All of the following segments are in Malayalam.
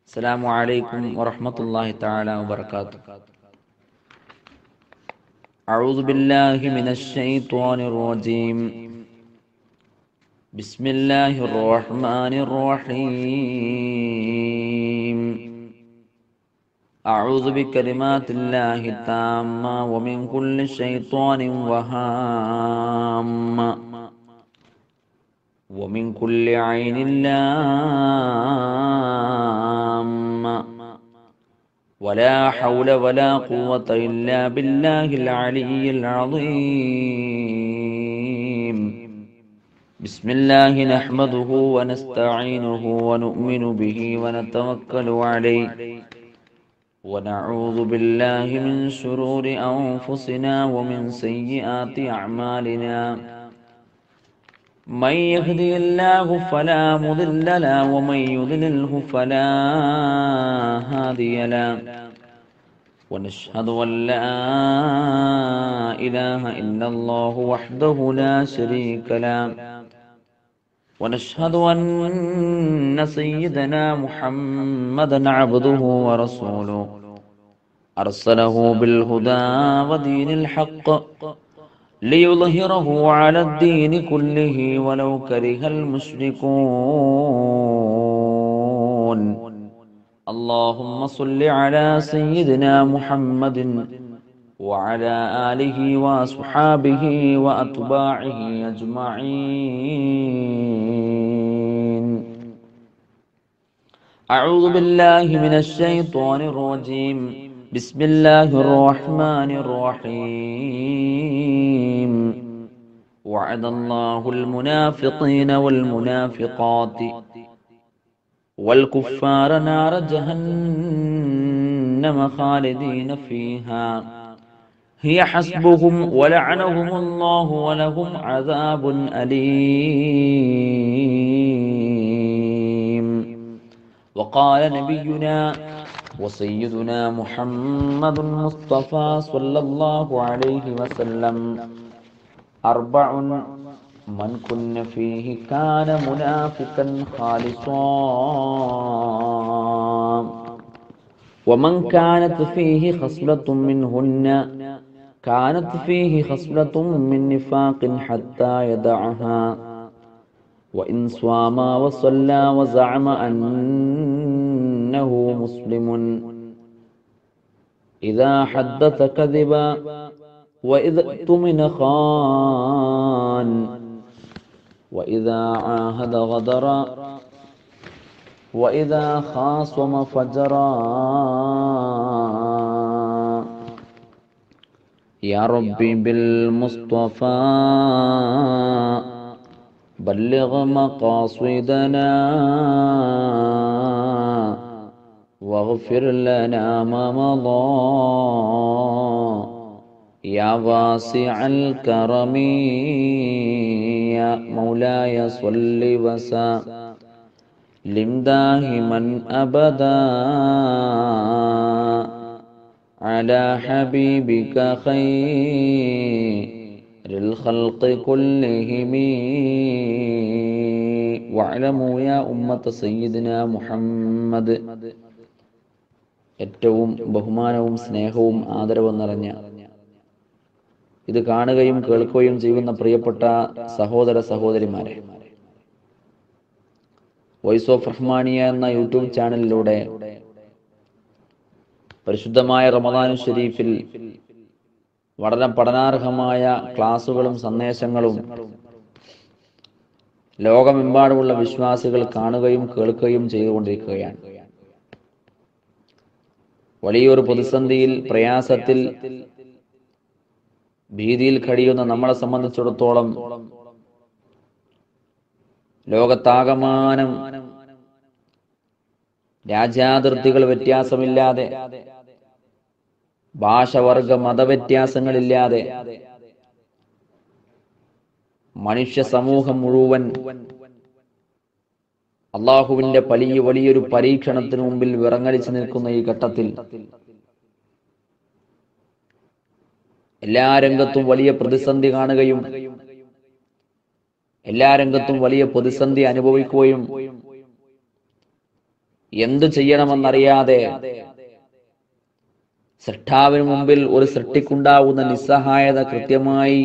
السلام عليكم ورحمة الله تعالى وبركاته أعوذ بالله من الشيطان الرجيم بسم الله الرحمن الرحيم أعوذ بكلمات الله التامة ومن كل شيطان وهام ومن كل عين لام ولا حول ولا قوة إلا بالله العلي العظيم بسم الله نحمده ونستعينه ونؤمن به ونتوكل عليه ونعوذ بالله من شرور أنفسنا ومن سيئات أعمالنا من يهدي الله فلا مضل له ومن يضلله فلا هادي له ونشهد أن لا إله إلا الله وحده لا شريك له ونشهد أن سيدنا محمدا عبده ورسوله أرسله بالهدى ودين الحق ليظهره على الدين كله ولو كره المشركون اللهم صل على سيدنا محمد وعلى آله وأصحابه وأتباعه أجمعين أعوذ بالله من الشيطان الرجيم بسم الله الرحمن الرحيم وعد الله المنافقين والمنافقات والكفار نار جهنم خالدين فيها هي حسبهم ولعنهم الله ولهم عذاب أليم وقال نبينا وسيدنا محمد المصطفى صلى الله عليه وسلم أربع من كن فيه كان منافقا خالصا ومن كانت فيه خصلة منهن كانت فيه خصلة من نفاق حتى يدعها وإن صام وصلى وزعم أنه مسلم إذا حدث كذبا وإذا اؤتمن خان وإذا عاهد غدرا وإذا خاصم فجرا يا ربي بالمصطفى بلغ مقاصدنا واغفر لنا ما مضى يا واسع الكرم يا مولاي صل وسلم دائما ابدا على حبيبك خير الخلق كلهم واعلموا يا أمة سيدنا محمد ഏറ്റവും ബഹുമാനവും സ്നേഹവും ആദരവും നിറഞ്ഞ ഇത് കാണുകയും കേൾക്കുകയും ചെയ്യുന്ന പ്രിയപ്പെട്ട സഹോദര സഹോദരിമാരെ വോയിസ് ഓഫ് റഹ്മാനിയ എന്ന യൂട്യൂബ് ചാനലിലൂടെ പരിശുദ്ധമായ റമദാനു ഷരീഫിൽ വളരെ പഠനാർഹമായ ക്ലാസുകളും സന്ദേശങ്ങളും ലോകമെമ്പാടുമുള്ള വിശ്വാസികൾ കാണുകയും കേൾക്കുകയും ചെയ്തുകൊണ്ടിരിക്കുകയാണ് വലിയൊരു പ്രതിസന്ധിയിൽ പ്രയാസത്തിൽ ഭീതിയിൽ കഴിയുന്ന നമ്മളെ സംബന്ധിച്ചിടത്തോളം ലോകത്താകമാനം രാജ്യാതിർത്തികൾ വ്യത്യാസമില്ലാതെ ഭാഷവർഗ മതവ്യത്യാസങ്ങളില്ലാതെ മനുഷ്യ സമൂഹം മുഴുവൻ അള്ളാഹുവിന്റെ വലിയ വലിയൊരു പരീക്ഷണത്തിന് മുമ്പിൽ വിറങ്ങലിച്ചു നിൽക്കുന്ന ഈ ഘട്ടത്തിൽ എല്ലാ രംഗത്തും വലിയ പ്രതിസന്ധി കാണുകയും എല്ലാ രംഗത്തും വലിയ പ്രതിസന്ധി അനുഭവിക്കുകയും എന്തു ചെയ്യണമെന്നറിയാതെ സൃഷ്ടാവിന് മുമ്പിൽ ഒരു സൃഷ്ടിക്കുണ്ടാവുന്ന നിസ്സഹായത കൃത്യമായി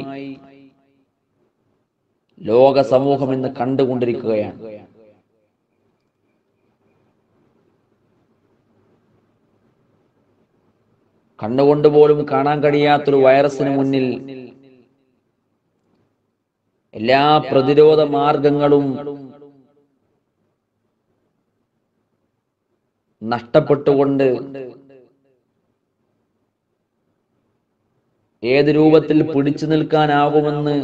ലോക സമൂഹം ഇന്ന് കണ്ടുകൊണ്ടിരിക്കുകയാണ് കണ്ണുകൊണ്ട് പോലും കാണാൻ കഴിയാത്തൊരു വൈറസിന് മുന്നിൽ എല്ലാ പ്രതിരോധ മാർഗങ്ങളും നഷ്ടപ്പെട്ടുകൊണ്ട് ഏത് രൂപത്തിൽ പിടിച്ചു നിൽക്കാനാകുമെന്ന്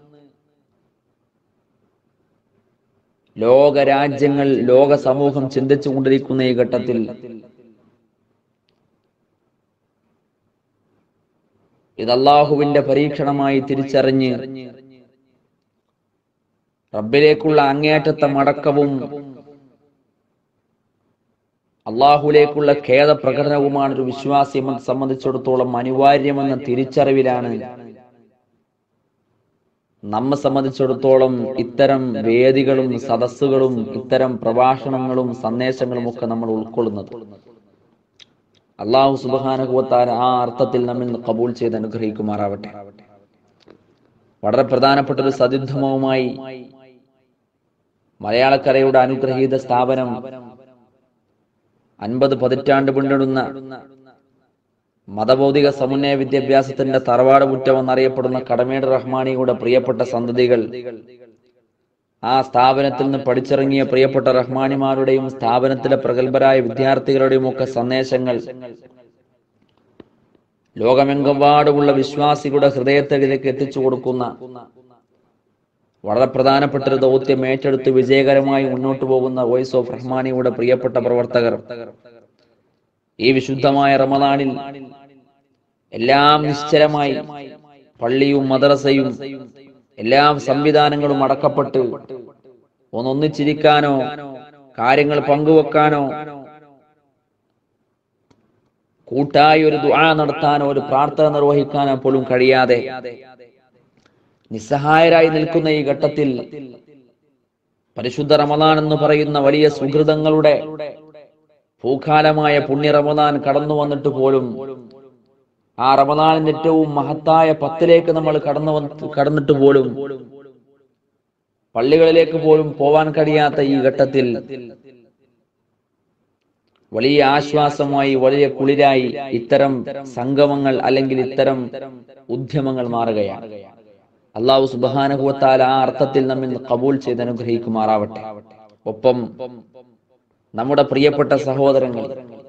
ലോകരാജ്യങ്ങൾ ലോക സമൂഹം ചിന്തിച്ചുകൊണ്ടിരിക്കുന്ന ഈ ഘട്ടത്തിൽ ഇത് അള്ളാഹുവിന്റെ പരീക്ഷണമായി തിരിച്ചറിഞ്ഞ് റബ്ബിലേക്കുള്ള അങ്ങേയറ്റത്തെ മടക്കവും അള്ളാഹുലേക്കുള്ള ഖേദ പ്രകടനവുമാണ് ഒരു വിശ്വാസിയെ സംബന്ധിച്ചിടത്തോളം അനിവാര്യമെന്ന തിരിച്ചറിവിലാണ് നമ്മെ സംബന്ധിച്ചിടത്തോളം ഇത്തരം വേദികളും സദസ്സുകളും ഇത്തരം പ്രഭാഷണങ്ങളും സന്ദേശങ്ങളും ഒക്കെ നമ്മൾ ഉൾക്കൊള്ളുന്നത് അള്ളാഹു സുബാനുഭവത്താൻ ആ അർത്ഥത്തിൽ നമ്മിൽ കബൂൽ ചെയ്ത് അനുഗ്രഹിക്കുമാറാവട്ടെ വളരെ പ്രധാനപ്പെട്ട ഒരു സതിദ്ധമവുമായി മലയാളക്കരയുടെ അനുഗ്രഹീത സ്ഥാപനം അൻപത് പതിറ്റാണ്ട് പിന്നിടുന്ന മതബൗദ്ധിക സമന്വയ വിദ്യാഭ്യാസത്തിന്റെ തറവാട് മുറ്റമെന്നറിയപ്പെടുന്ന കടമേട് റഹ്മാനിയുടെ പ്രിയപ്പെട്ട സന്തതികൾ ആ സ്ഥാപനത്തിൽ നിന്ന് പഠിച്ചിറങ്ങിയ പ്രിയപ്പെട്ട റഹ്മാനിമാരുടെയും സ്ഥാപനത്തിലെ പ്രഗത്ഭരായ വിദ്യാർത്ഥികളുടെയും ഒക്കെ സന്ദേശങ്ങൾ ലോകമെമ്പാടുമുള്ള വിശ്വാസികളുടെ ഹൃദയത്തിലേക്ക് എത്തിച്ചു കൊടുക്കുന്ന വളരെ പ്രധാനപ്പെട്ട ഒരു ദൗത്യം ഏറ്റെടുത്ത് വിജയകരമായി മുന്നോട്ട് പോകുന്ന വോയിസ് ഓഫ് റഹ്മാനിയുടെ പ്രിയപ്പെട്ട പ്രവർത്തകർ ഈ വിശുദ്ധമായ റമദാനിൽ എല്ലാം നിശ്ചലമായി പള്ളിയും മദ്രസയും എല്ലാ സംവിധാനങ്ങളും അടക്കപ്പെട്ട് ഒന്നൊന്നിച്ചിരിക്കാനോ കാര്യങ്ങൾ പങ്കുവെക്കാനോ കൂട്ടായി ഒരു ദുആ നടത്താനോ ഒരു പ്രാർത്ഥന നിർവഹിക്കാനോ പോലും കഴിയാതെ നിസ്സഹായരായി നിൽക്കുന്ന ഈ ഘട്ടത്തിൽ പരിശുദ്ധ റമദാൻ എന്ന് പറയുന്ന വലിയ സുഹൃതങ്ങളുടെ ഭൂകാലമായ പുണ്യ റമദാൻ കടന്നു വന്നിട്ട് പോലും ആ റമദാനിന്റെ ഏറ്റവും മഹത്തായ പത്തിലേക്ക് നമ്മൾ കടന്നു വന്ന് കടന്നിട്ട് പോലും പള്ളികളിലേക്ക് പോലും പോവാൻ കഴിയാത്ത ഈ ഘട്ടത്തിൽ വലിയ ആശ്വാസമായി വലിയ കുളിരായി ഇത്തരം സംഗമങ്ങൾ അല്ലെങ്കിൽ ഇത്തരം ഉദ്യമങ്ങൾ മാറുകയാണ് അള്ളാഹു സുബാനുഭവത്താൽ ആ അർത്ഥത്തിൽ നമ്മിൽ കബൂൽ ചെയ്ത് അനുഗ്രഹിക്കുമാറാവട്ടെ ഒപ്പം നമ്മുടെ പ്രിയപ്പെട്ട സഹോദരങ്ങൾ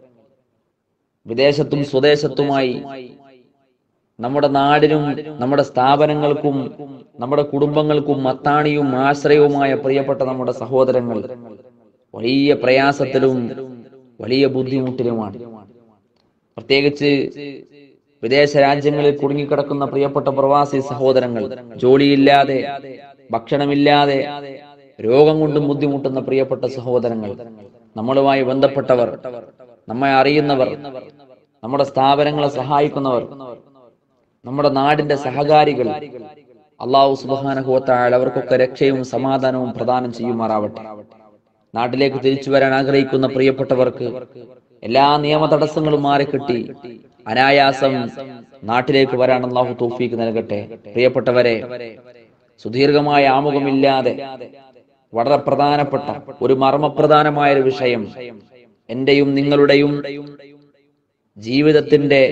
വിദേശത്തും സ്വദേശത്തുമായി നമ്മുടെ നാടിനും നമ്മുടെ സ്ഥാപനങ്ങൾക്കും നമ്മുടെ കുടുംബങ്ങൾക്കും മത്താണിയും ആശ്രയവുമായ പ്രിയപ്പെട്ട നമ്മുടെ സഹോദരങ്ങൾ വലിയ പ്രയാസത്തിലും വലിയ ബുദ്ധിമുട്ടിലുമാണ് പ്രത്യേകിച്ച് വിദേശ രാജ്യങ്ങളിൽ കുടുങ്ങിക്കിടക്കുന്ന പ്രിയപ്പെട്ട പ്രവാസി സഹോദരങ്ങൾ ജോലിയില്ലാതെ ഭക്ഷണമില്ലാതെ രോഗം കൊണ്ടും ബുദ്ധിമുട്ടുന്ന പ്രിയപ്പെട്ട സഹോദരങ്ങൾ നമ്മളുമായി ബന്ധപ്പെട്ടവർ നമ്മെ അറിയുന്നവർ നമ്മുടെ സ്ഥാപനങ്ങളെ സഹായിക്കുന്നവർ നമ്മുടെ നാടിന്റെ സഹകാരികൾ അള്ളാഹു സുബാനഹുവത്തായാൽ അവർക്കൊക്കെ രക്ഷയും സമാധാനവും പ്രദാനം ചെയ്യുമാറാവട്ടെ നാട്ടിലേക്ക് തിരിച്ചു വരാൻ ആഗ്രഹിക്കുന്ന പ്രിയപ്പെട്ടവർക്ക് എല്ലാ നിയമ തടസ്സങ്ങളും മാറിക്കിട്ടി അനായാസം നാട്ടിലേക്ക് വരാൻ അള്ളാഹു തോഫീക്ക് നൽകട്ടെ പ്രിയപ്പെട്ടവരെ സുദീർഘമായ ആമുഖമില്ലാതെ വളരെ പ്രധാനപ്പെട്ട ഒരു മർമ്മപ്രധാനമായ ഒരു വിഷയം എന്റെയും നിങ്ങളുടെയും ജീവിതത്തിന്റെ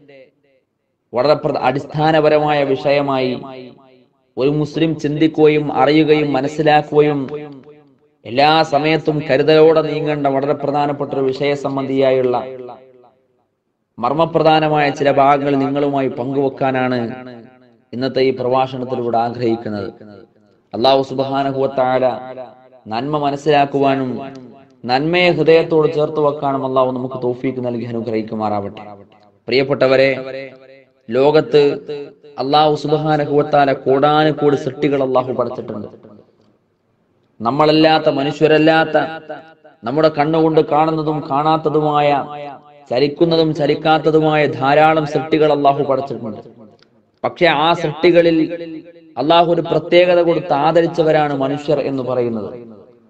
വളരെ പ്ര- അടിസ്ഥാനപരമായ വിഷയമായി ഒരു മുസ്ലിം ചിന്തിക്കുകയും അറിയുകയും മനസ്സിലാക്കുകയും എല്ലാ സമയത്തും കരുതലോടെ നീങ്ങേണ്ട വളരെ പ്രധാനപ്പെട്ട ഒരു വിഷയ സംബന്ധിയായുള്ള മർമ്മപ്രധാനമായ ചില ഭാഗങ്ങൾ നിങ്ങളുമായി പങ്കുവെക്കാനാണ് ഇന്നത്തെ ഈ പ്രഭാഷണത്തിലൂടെ ആഗ്രഹിക്കുന്നത് അള്ളാഹു സുബാനഹുവത്താല നന്മ മനസ്സിലാക്കുവാനും നന്മയെ ഹൃദയത്തോട് ചേർത്ത് വെക്കാനും അള്ളാഹു നമുക്ക് തോഫീക്ക് നൽകി അനുഗ്രഹിക്കുമാറാവട്ടെ പ്രിയപ്പെട്ടവരെ ലോകത്ത് അള്ളാഹു സുബാനഹുവത്താല കോടാനുകോടി സൃഷ്ടികൾ അള്ളാഹു പഠിച്ചിട്ടുണ്ട് നമ്മളല്ലാത്ത മനുഷ്യരല്ലാത്ത നമ്മുടെ കണ്ണുകൊണ്ട് കാണുന്നതും കാണാത്തതുമായ ചലിക്കുന്നതും ചലിക്കാത്തതുമായ ധാരാളം സൃഷ്ടികൾ അള്ളാഹു പഠിച്ചിട്ടുണ്ട് പക്ഷെ ആ സൃഷ്ടികളിൽ അള്ളാഹു ഒരു പ്രത്യേകത കൊടുത്ത് ആദരിച്ചവരാണ് മനുഷ്യർ എന്ന് പറയുന്നത്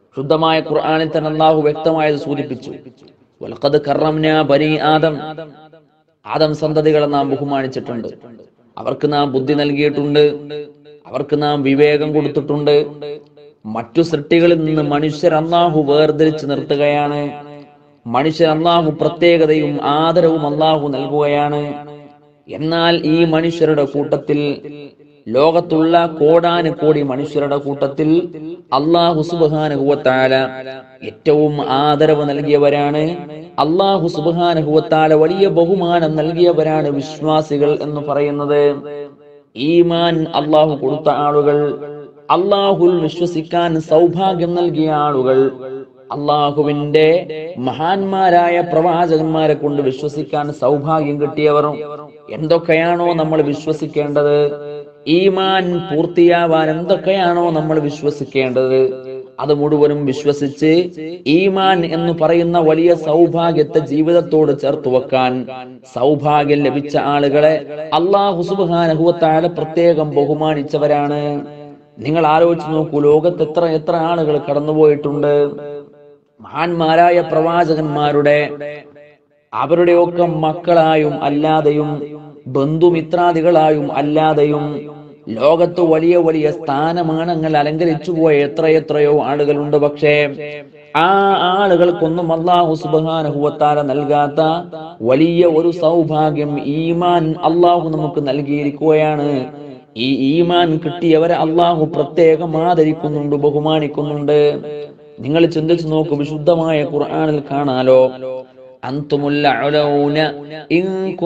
ശുദ്ധമായ ഖുർആനിൽ തന്നെ അള്ളാഹു വ്യക്തമായത് സൂചിപ്പിച്ചു വലഖദ് കറംനാ ബനി ആദം ആദം സന്തതികളെ നാം ബഹുമാനിച്ചിട്ടുണ്ട് അവർക്ക് നാം ബുദ്ധി നൽകിയിട്ടുണ്ട് അവർക്ക് നാം വിവേകം കൊടുത്തിട്ടുണ്ട് മറ്റു സൃഷ്ടികളിൽ നിന്ന് മനുഷ്യർ അള്ളാഹു വേർതിരിച്ച് നിർത്തുകയാണ് മനുഷ്യർ അള്ളാഹു പ്രത്യേകതയും ആദരവും അള്ളാഹു നൽകുകയാണ് എന്നാൽ ഈ മനുഷ്യരുടെ കൂട്ടത്തിൽ ലോകത്തുള്ള കോടാന് കോടി മനുഷ്യരുടെ കൂട്ടത്തിൽ അള്ളാഹു സുബാനുഹുവത്താല ഏറ്റവും ആദരവ് നൽകിയവരാണ് അള്ളാഹു സുബാനുഹുവത്താല വലിയ ബഹുമാനം നൽകിയവരാണ് വിശ്വാസികൾ എന്ന് പറയുന്നത് ഈമാൻ അള്ളാഹു കൊടുത്ത ആളുകൾ അള്ളാഹുൽ വിശ്വസിക്കാൻ സൗഭാഗ്യം നൽകിയ ആളുകൾ അള്ളാഹുവിന്റെ മഹാന്മാരായ പ്രവാചകന്മാരെ കൊണ്ട് വിശ്വസിക്കാൻ സൗഭാഗ്യം കിട്ടിയവർ എന്തൊക്കെയാണോ നമ്മൾ വിശ്വസിക്കേണ്ടത് ഈമാൻ പൂർത്തിയാവാൻ എന്തൊക്കെയാണോ നമ്മൾ വിശ്വസിക്കേണ്ടത് അത് മുഴുവനും വിശ്വസിച്ച് ഈമാൻ എന്ന് പറയുന്ന വലിയ സൗഭാഗ്യത്തെ ജീവിതത്തോട് ചേർത്ത് വെക്കാൻ സൗഭാഗ്യം ലഭിച്ച ആളുകളെ അള്ളാഹു സുബാനഹുവത്താല പ്രത്യേകം ബഹുമാനിച്ചവരാണ് നിങ്ങൾ ആലോചിച്ച് നോക്കൂ ലോകത്ത് എത്ര എത്ര ആളുകൾ കടന്നുപോയിട്ടുണ്ട് മഹാന്മാരായ പ്രവാചകന്മാരുടെ അവരുടെയൊക്കെ മക്കളായും അല്ലാതെയും ബന്ധുമിത്രാദികളായും അല്ലാതെയും ലോകത്ത് വലിയ വലിയ സ്ഥാനമാനങ്ങൾ അലങ്കരിച്ചു പോയ എത്രയെത്രയോ ആളുകളുണ്ട് പക്ഷേ ആ ആളുകൾക്കൊന്നും അള്ളാഹു സുബാനഹുവത്താല നൽകാത്ത വലിയ ഒരു സൗഭാഗ്യം ഈമാൻ അള്ളാഹു നമുക്ക് നൽകിയിരിക്കുകയാണ് ഈ ഈമാൻ കിട്ടിയവരെ അള്ളാഹു പ്രത്യേകം ആദരിക്കുന്നുണ്ട് ബഹുമാനിക്കുന്നുണ്ട് നിങ്ങൾ ചിന്തിച്ചു നോക്കൂ വിശുദ്ധമായ ഖുർആനിൽ കാണാലോ അന്തുമുല്ല അലൗന ഇൻ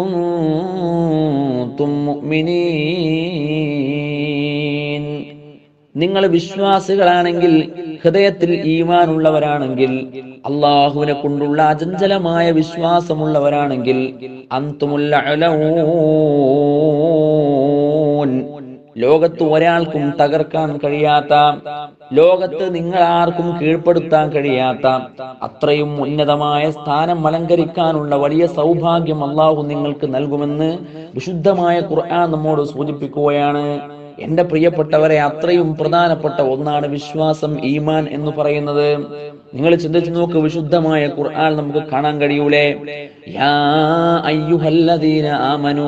കുൻതും മുഅ്മിനീൻ നിങ്ങൾ വിശ്വാസികളാണെങ്കിൽ ഹൃദയത്തിൽ ഈമാൻ ഉള്ളവരാണെങ്കിൽ അള്ളാഹുവിനെ കൊണ്ടുള്ള അചഞ്ചലമായ വിശ്വാസമുള്ളവരാണെങ്കിൽ അന്തുമുല്ല അലൗൻ ലോകത്ത് ഒരാൾക്കും തകർക്കാൻ കഴിയാത്ത ലോകത്ത് നിങ്ങൾ ആർക്കും കീഴ്പ്പെടുത്താൻ കഴിയാത്ത അത്രയും ഉന്നതമായ സ്ഥാനം അലങ്കരിക്കാനുള്ള വലിയ സൗഭാഗ്യം അള്ളാഹു നിങ്ങൾക്ക് നൽകുമെന്ന് വിശുദ്ധമായ ഖുർആൻ നമ്മോട് സൂചിപ്പിക്കുകയാണ് എന്റെ പ്രിയപ്പെട്ടവരെ അത്രയും പ്രധാനപ്പെട്ട ഒന്നാണ് വിശ്വാസം ഈമാൻ എന്ന് പറയുന്നത് നിങ്ങൾ ചിന്തിച്ചു നോക്ക് വിശുദ്ധമായ ഖുർആൻ നമുക്ക് കാണാൻ കഴിയൂലേ യാ അയ്യുഹല്ലദീന ആമനൂ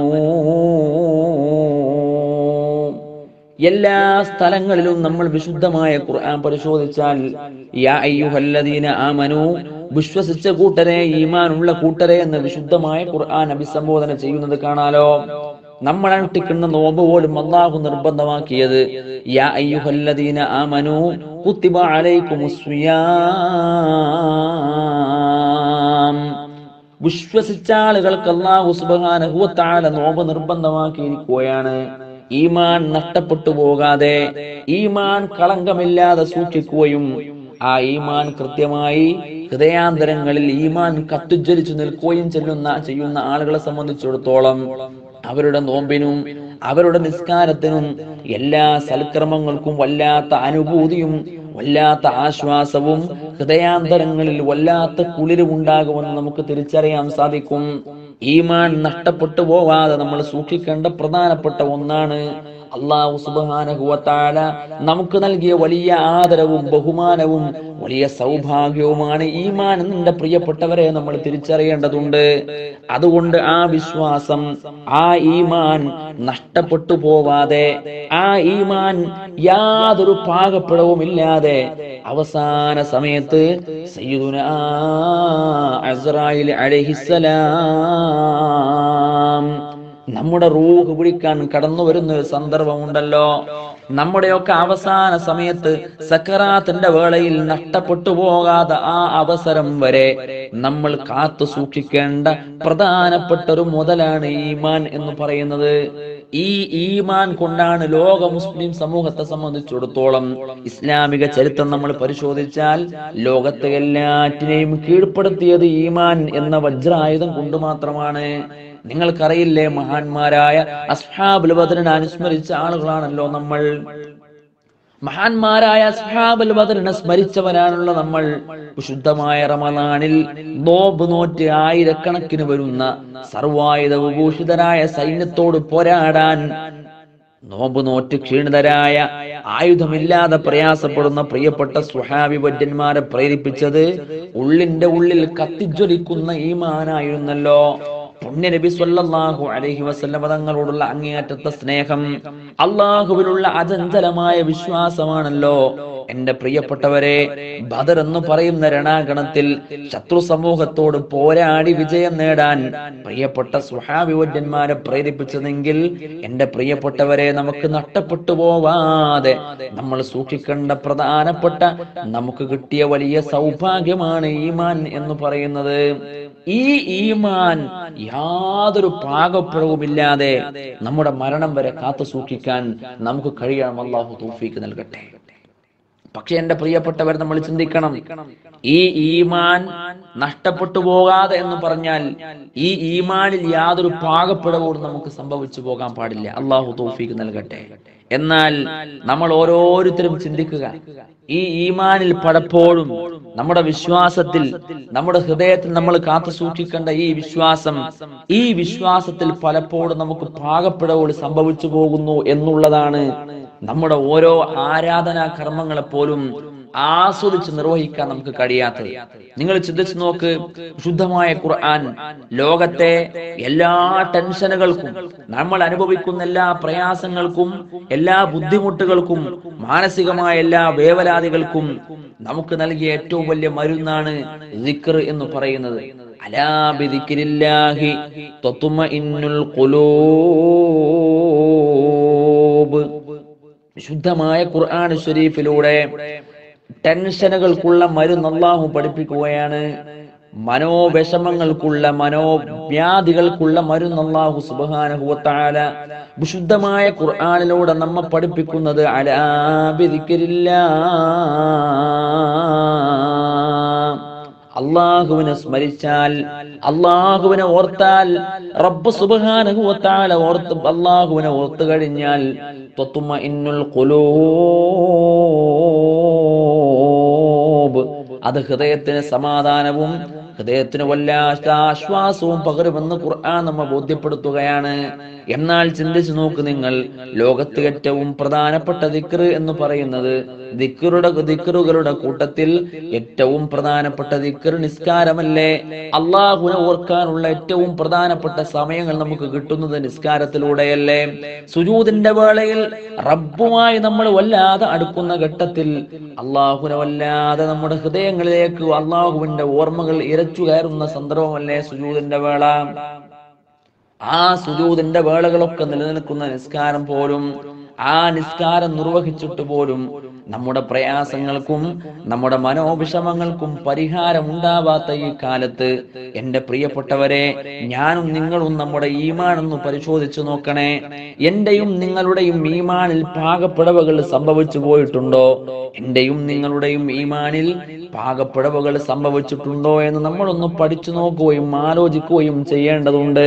എല്ലാ സ്ഥലങ്ങളിലും നമ്മൾ വിശുദ്ധമായ ഖുർആൻ പരിശോധിച്ചാൽ യാ അയ്യുഹല്ലദീന ആമനു വിശ്വസിച്ച കൂട്ടരെ ഈമാനുള്ള കൂട്ടരെ എന്ന് വിശുദ്ധമായ ഖുർആൻ അഭിസംബോധന ചെയ്യുന്നത് കാണാലോ നമ്മൾ അനുഷ്ഠിക്കുന്ന നോമ്പ് പോലും അള്ളാഹു നിർബന്ധമാക്കിയത് യാ അയ്യുഹല്ലദീന ആമനു കുത്തിബ അലൈക്കുമുസ്വിയാം വിശ്വസിച്ച ആളുകൾക്ക് അള്ളാഹു സുബാനഹുവത്താല നോമ്പ് നിർബന്ധമാക്കിയിരിക്കുകയാണ് ഈമാൻ നഷ്ടപ്പെട്ടു പോകാതെ ഈമാൻ കളങ്കമില്ലാതെ സൂക്ഷിക്കുകയും ആ ഈമാൻ കൃത്യമായി ഹൃദയാന്തരങ്ങളിൽ ഈമാൻ കത്തുജ്വലിച്ചു നിൽക്കുകയും ചെല്ലുന്ന ചെയ്യുന്ന ആളുകളെ സംബന്ധിച്ചിടത്തോളം അവരുടെ നോമ്പിനും അവരുടെ നിസ്കാരത്തിനും എല്ലാ സൽക്രമങ്ങൾക്കും വല്ലാത്ത അനുഭൂതിയും വല്ലാത്ത ആശ്വാസവും ഹൃദയാന്തരങ്ങളിൽ വല്ലാത്ത കുളിരും ഉണ്ടാകുമെന്ന് നമുക്ക് തിരിച്ചറിയാൻ സാധിക്കും ഈമാൻ നഷ്ടപ്പെട്ടു പോവാതെ നമ്മൾ സൂക്ഷിക്കേണ്ട പ്രധാനപ്പെട്ട ഒന്നാണ് അള്ളാഹു സുബാനഹുവത്താല നമുക്ക് നൽകിയ വലിയ ആദരവും ബഹുമാനവും വലിയ സൗഭാഗ്യവുമാണ് ഈമാൻ എന്നെ പ്രിയപ്പെട്ടവരെ നമ്മൾ തിരിച്ചറിയേണ്ടതുണ്ട് അതുകൊണ്ട് ആ വിശ്വാസം ആ ഈമാൻ നഷ്ടപ്പെട്ടു പോവാതെ ആ ഈമാൻ യാതൊരു പാകപ്പിഴവുമില്ലാതെ അവസാന സമയത്ത് സയ്യിദുന അസ്രായിൽ അലഹിസലാം നമ്മുടെ റൂഹ് പിടിക്കാൻ കടന്നു വരുന്ന ഒരു സന്ദർഭമുണ്ടല്ലോ നമ്മുടെയൊക്കെ അവസാന സമയത്ത് സക്കറാത്തിന്റെ വേളയിൽ നഷ്ടപ്പെട്ടു പോകാതെ ആ അവസരം വരെ നമ്മൾ കാത്തു സൂക്ഷിക്കേണ്ട പ്രധാനപ്പെട്ട ഒരു മുതലാണ് ഈമാൻ എന്ന് പറയുന്നത് ഈ ഈമാൻ കൊണ്ടാണ് ലോക മുസ്ലിം സമൂഹത്തെ സംബന്ധിച്ചിടത്തോളം ഇസ്ലാമിക ചരിത്രം നമ്മൾ പരിശോധിച്ചാൽ ലോകത്തെ എല്ലാറ്റിനെയും കീഴ്പ്പെടുത്തിയത് ഈമാൻ എന്ന വജ്രായുധം കൊണ്ട് മാത്രമാണ് നിങ്ങൾക്കറിയില്ലേ മഹാന്മാരായ അസ്ഹാബുൽ ബദറിനെ അനുസ്മരിച്ച ആളുകളാണല്ലോ നമ്മൾ മഹാന്മാരായ അസ്ഹാബുൽ ബദറിനെ സ്മരിച്ചവരാണുള്ള നമ്മൾ വിശുദ്ധമായ റമദാനിൽ നോമ്പ് നോറ്റ് ആയിരക്കണക്കിന് വരുന്ന സർവായുധ വിഭൂഷിതരായ സൈന്യത്തോട് പോരാടാൻ നോമ്പ് നോറ്റ് ക്ഷീണിതരായ ആയുധമില്ലാതെ പ്രയാസപ്പെടുന്ന പ്രിയപ്പെട്ട സ്വഹാബി വര്യന്മാരെ പ്രേരിപ്പിച്ചത് ഉള്ളിന്റെ ഉള്ളിൽ കത്തിജ്വലിക്കുന്ന ഈമാനായിരുന്നല്ലോ പുണ്യ നബി സ്വല്ലല്ലാഹു അലൈഹി വസല്ലമ തങ്ങളോടുള്ള അങ്ങേയറ്റത്തെ സ്നേഹം അള്ളാഹുവിലുള്ള അചഞ്ചലമായ വിശ്വാസമാണല്ലോ എന്റെ പ്രിയപ്പെട്ടവരെ ബദർ എന്ന് പറയുന്ന രണാഗണത്തിൽ ശത്രു സമൂഹത്തോട് പോരാടി വിജയം നേടാൻ പ്രിയപ്പെട്ട സുഹാവിവര്യന്മാരെ പ്രേരിപ്പിച്ചതെങ്കിൽ എന്റെ പ്രിയപ്പെട്ടവരെ നമുക്ക് നഷ്ടപ്പെട്ടു പോവാതെ നമ്മൾ സൂക്ഷിക്കേണ്ട പ്രധാനപ്പെട്ട നമുക്ക് കിട്ടിയ വലിയ സൗഭാഗ്യമാണ് ഈമാൻ എന്ന് പറയുന്നത് ഈ ഈമാൻ യാതൊരു പാകപ്പിഴവുമില്ലാതെ നമ്മുടെ മരണം വരെ കാത്തു സൂക്ഷിക്കാൻ നമുക്ക് കഴിയണം അള്ളാഹു തൗഫീക്ക് നൽകട്ടെ പക്ഷെ എന്റെ പ്രിയപ്പെട്ടവർ നമ്മൾ ചിന്തിക്കണം ഈ ഈമാൻ നഷ്ടപ്പെട്ടു പോകാതെ എന്ന് പറഞ്ഞാൽ ഈ ഈമാനിൽ യാതൊരു പാകപ്പിഴവും നമുക്ക് സംഭവിച്ചു പോകാൻ പാടില്ല അള്ളാഹു തൗഫീക്ക് നൽകട്ടെ എന്നാൽ നമ്മൾ ഓരോരുത്തരും ചിന്തിക്കുക ഈ ഈമാനിൽ പലപ്പോഴും നമ്മുടെ വിശ്വാസത്തിൽ നമ്മുടെ ഹൃദയത്തിൽ നമ്മൾ കാത്തു സൂക്ഷിക്കേണ്ട ഈ വിശ്വാസം ഈ വിശ്വാസത്തിൽ പലപ്പോഴും നമുക്ക് പാകപ്പിഴവുകൾ സംഭവിച്ചു പോകുന്നു എന്നുള്ളതാണ് നമ്മുടെ ഓരോ ആരാധനാ കർമ്മങ്ങളെ പോലും ആസ്വദിച്ച് നിർവഹിക്കാൻ നമുക്ക് കഴിയാത്തത് നിങ്ങൾ ചിന്തിച്ചു നോക്ക് ശുദ്ധമായ ഖുർആൻ ലോകത്തെ എല്ലാ ടെൻഷനുകൾക്കും നമ്മൾ അനുഭവിക്കുന്ന എല്ലാ പ്രയാസങ്ങൾക്കും എല്ലാ ബുദ്ധിമുട്ടുകൾക്കും മാനസികമായ എല്ലാ വേവലാതികൾക്കും നമുക്ക് നൽകിയ ഏറ്റവും വലിയ മരുന്നാണ് ദിക്ർ എന്ന് പറയുന്നത് അലാ ബിദിക്രില്ലാഹി തത്മഇന്നുൽ ഖുലൂബ് വിശുദ്ധമായ ഖുർആൻ ഷരീഫിലൂടെ ടെൻഷനുകൾക്കുള്ള മരുന്ന് അള്ളാഹു പഠിപ്പിക്കുകയാണ് മനോവിഷമങ്ങൾക്കുള്ള മനോവ്യാധികൾക്കുള്ള മരുന്ന് അള്ളാഹു സുബാനഹുവത്താല വിശുദ്ധമായ ഖുർആാനിലൂടെ നമ്മെ പഠിപ്പിക്കുന്നത് അലാബിരിക്കരില്ല അള്ളാഹുവിനെ സ്മരിച്ചാൽ അള്ളാഹുവിനെ ഓർത്താൽ റബ്ബ് സുബാനഹുവത്താല ഓർത്ത് അള്ളാഹുവിനെ ഓർത്തു കഴിഞ്ഞാൽ ത്വത്തുമ ഇന്നുൽ ഖുലൂബ് അത് ഹൃദയത്തിന് സമാധാനവും ഹൃദയത്തിന് വല്ലാത്ത ആശ്വാസവും പകരുമെന്ന് ഖുർആൻ നമ്മെ ബോധ്യപ്പെടുത്തുകയാണ് എന്നാൽ ചിന്തിച്ചു നോക്ക് നിങ്ങൾ ലോകത്ത് ഏറ്റവും പ്രധാനപ്പെട്ട ദിക്ർ എന്ന് പറയുന്നത് ദിക്റുടെ ദിക്റുകളുടെ കൂട്ടത്തിൽ ഏറ്റവും പ്രധാനപ്പെട്ട ദിക്ർ നിസ്കാരമല്ലേ അള്ളാഹുനെ ഓർക്കാനുള്ള ഏറ്റവും പ്രധാനപ്പെട്ട സമയങ്ങൾ നമുക്ക് കിട്ടുന്നത് നിസ്കാരത്തിലൂടെയല്ലേ സുജൂദിന്റെ വേളയിൽ റബ്ബുമായി നമ്മൾ വല്ലാതെ അടുക്കുന്ന ഘട്ടത്തിൽ അള്ളാഹുനെ വല്ലാതെ നമ്മുടെ ഹൃദയങ്ങളിലേക്ക് അള്ളാഹുവിന്റെ ഓർമ്മകൾ ഇരച്ചു കയറുന്ന സന്ദർഭമല്ലേ സുജൂദിന്റെ വേള ആ സുജൂദിന്റെ വേളകളൊക്കെ നിലനിൽക്കുന്ന നിസ്കാരം പോലും ആ നിസ്കാരം നിർവഹിച്ചിട്ട് പോലും നമ്മുടെ പ്രയാസങ്ങൾക്കും നമ്മുടെ മനോവിഷമങ്ങൾക്കും പരിഹാരം ഉണ്ടാവാത്ത ഈ കാലത്ത് എന്റെ പ്രിയപ്പെട്ടവരെ ഞാനും നിങ്ങളും നമ്മുടെ ഈമാനൊന്ന് പരിശോധിച്ചു നോക്കണേ എന്റെയും നിങ്ങളുടെയും ഈമാനിൽ പാകപ്പിഴവുകൾ സംഭവിച്ചു പോയിട്ടുണ്ടോ എന്റെയും നിങ്ങളുടെയും ഈമാനിൽ പാകപ്പിഴവുകൾ സംഭവിച്ചിട്ടുണ്ടോ എന്ന് നമ്മളൊന്ന് പഠിച്ചു നോക്കുകയും ആലോചിക്കുകയും ചെയ്യേണ്ടതുണ്ട്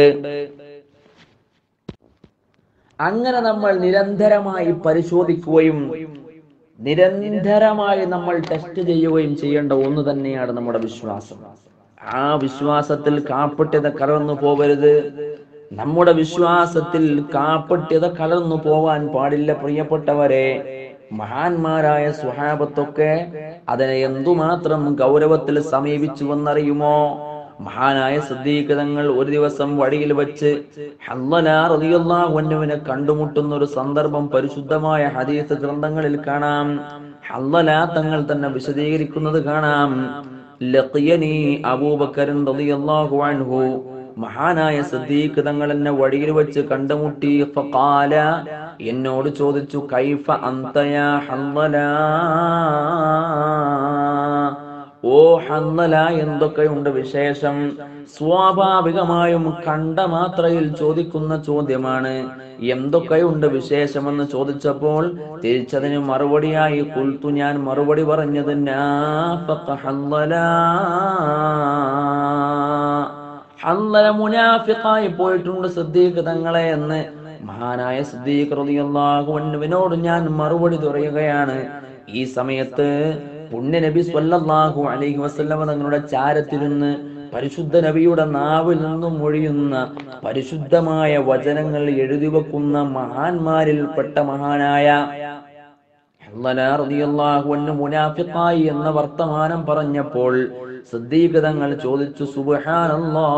അങ്ങനെ നമ്മൾ നിരന്തരമായി പരിശോധിക്കുകയും നിരന്തരമായി നമ്മൾ ടെസ്റ്റ് ചെയ്യുകയും ചെയ്യേണ്ട ഒന്ന് തന്നെയാണ് നമ്മുടെ വിശ്വാസം ആ വിശ്വാസത്തിൽ കാപ്പട്യത കലർന്നു പോകരുത് നമ്മുടെ വിശ്വാസത്തിൽ കാപ്പട്യത കലർന്നു പോവാൻ പാടില്ല പ്രിയപ്പെട്ടവരെ മഹാന്മാരായ സുഹാബത്തൊക്കെ അതിനെ എന്തുമാത്രം ഗൗരവത്തിൽ സമീപിച്ചുവെന്നറിയുമോ മഹാനായ സിദ്ദീഖ് ഒരു ദിവസം വഴിയിൽ വെച്ച് ഹല്ലലാഹുവിനെ കണ്ടുമുട്ടുന്ന ഒരു സന്ദർഭം പരിശുദ്ധമായ ഹദീസ് ഗ്രന്ഥങ്ങളിൽ കാണാം ഹല്ലല തങ്ങൾ തന്നെ വിശദീകരിക്കുന്നത് കാണാം ലഖിയനി അബൂബക്കരൻ റളിയല്ലാഹു അൻഹു മഹാനായ സിദ്ദീഖ് തങ്ങൾ എന്നെ വഴിയിൽ വെച്ച് കണ്ടുമുട്ടി ഫഖാല എന്നോട് ചോദിച്ചു കൈഫ അന്തയ ഹല്ലല ഓ ഹന്നല എന്തൊക്കെയുണ്ട് വിശേഷം സ്വാഭാവികമായും കണ്ട മാത്രയിൽ ചോദിക്കുന്ന ചോദ്യമാണ് എന്തൊക്കെയുണ്ട് വിശേഷമെന്ന് ചോദിച്ചപ്പോൾ തിരിച്ചതിന് മറുപടിയായി കുൽത്തു ഞാൻ മറുപടി പറഞ്ഞത് നാഫഖ ഹന്നല ഹന്നല മുനാഫിഖായി പോയിട്ടുണ്ട് സിദ്ദീഖ് തങ്ങളെ എന്ന് മഹാനായ സിദ്ദീഖ് റളിയല്ലാഹു അൻഹുവിനോട് ഞാൻ മറുപടി പറയുകയാണ് ഈ സമയത്ത് പുണ്യ നബി സ്വല്ലല്ലാഹു അലൈഹി വസല്ലമ തങ്ങളുടെ ചാരത്തിരുന്ന് പരിശുദ്ധ നബിയുടെ നാവിൽ നിന്നും മൊഴിയുന്ന പരിശുദ്ധമായ വചനങ്ങൾ എഴുതി വെക്കുന്ന മഹാന്മാരിൽപ്പെട്ട മഹാനായ ഹൻദല റളിയല്ലാഹു അൻഹു മുനാഫിഖായി എന്ന വർത്തമാനം പറഞ്ഞപ്പോൾ സിദ്ദീഖ് തങ്ങൾ ചോദിച്ചു സുബ്ഹാനല്ലാഹ്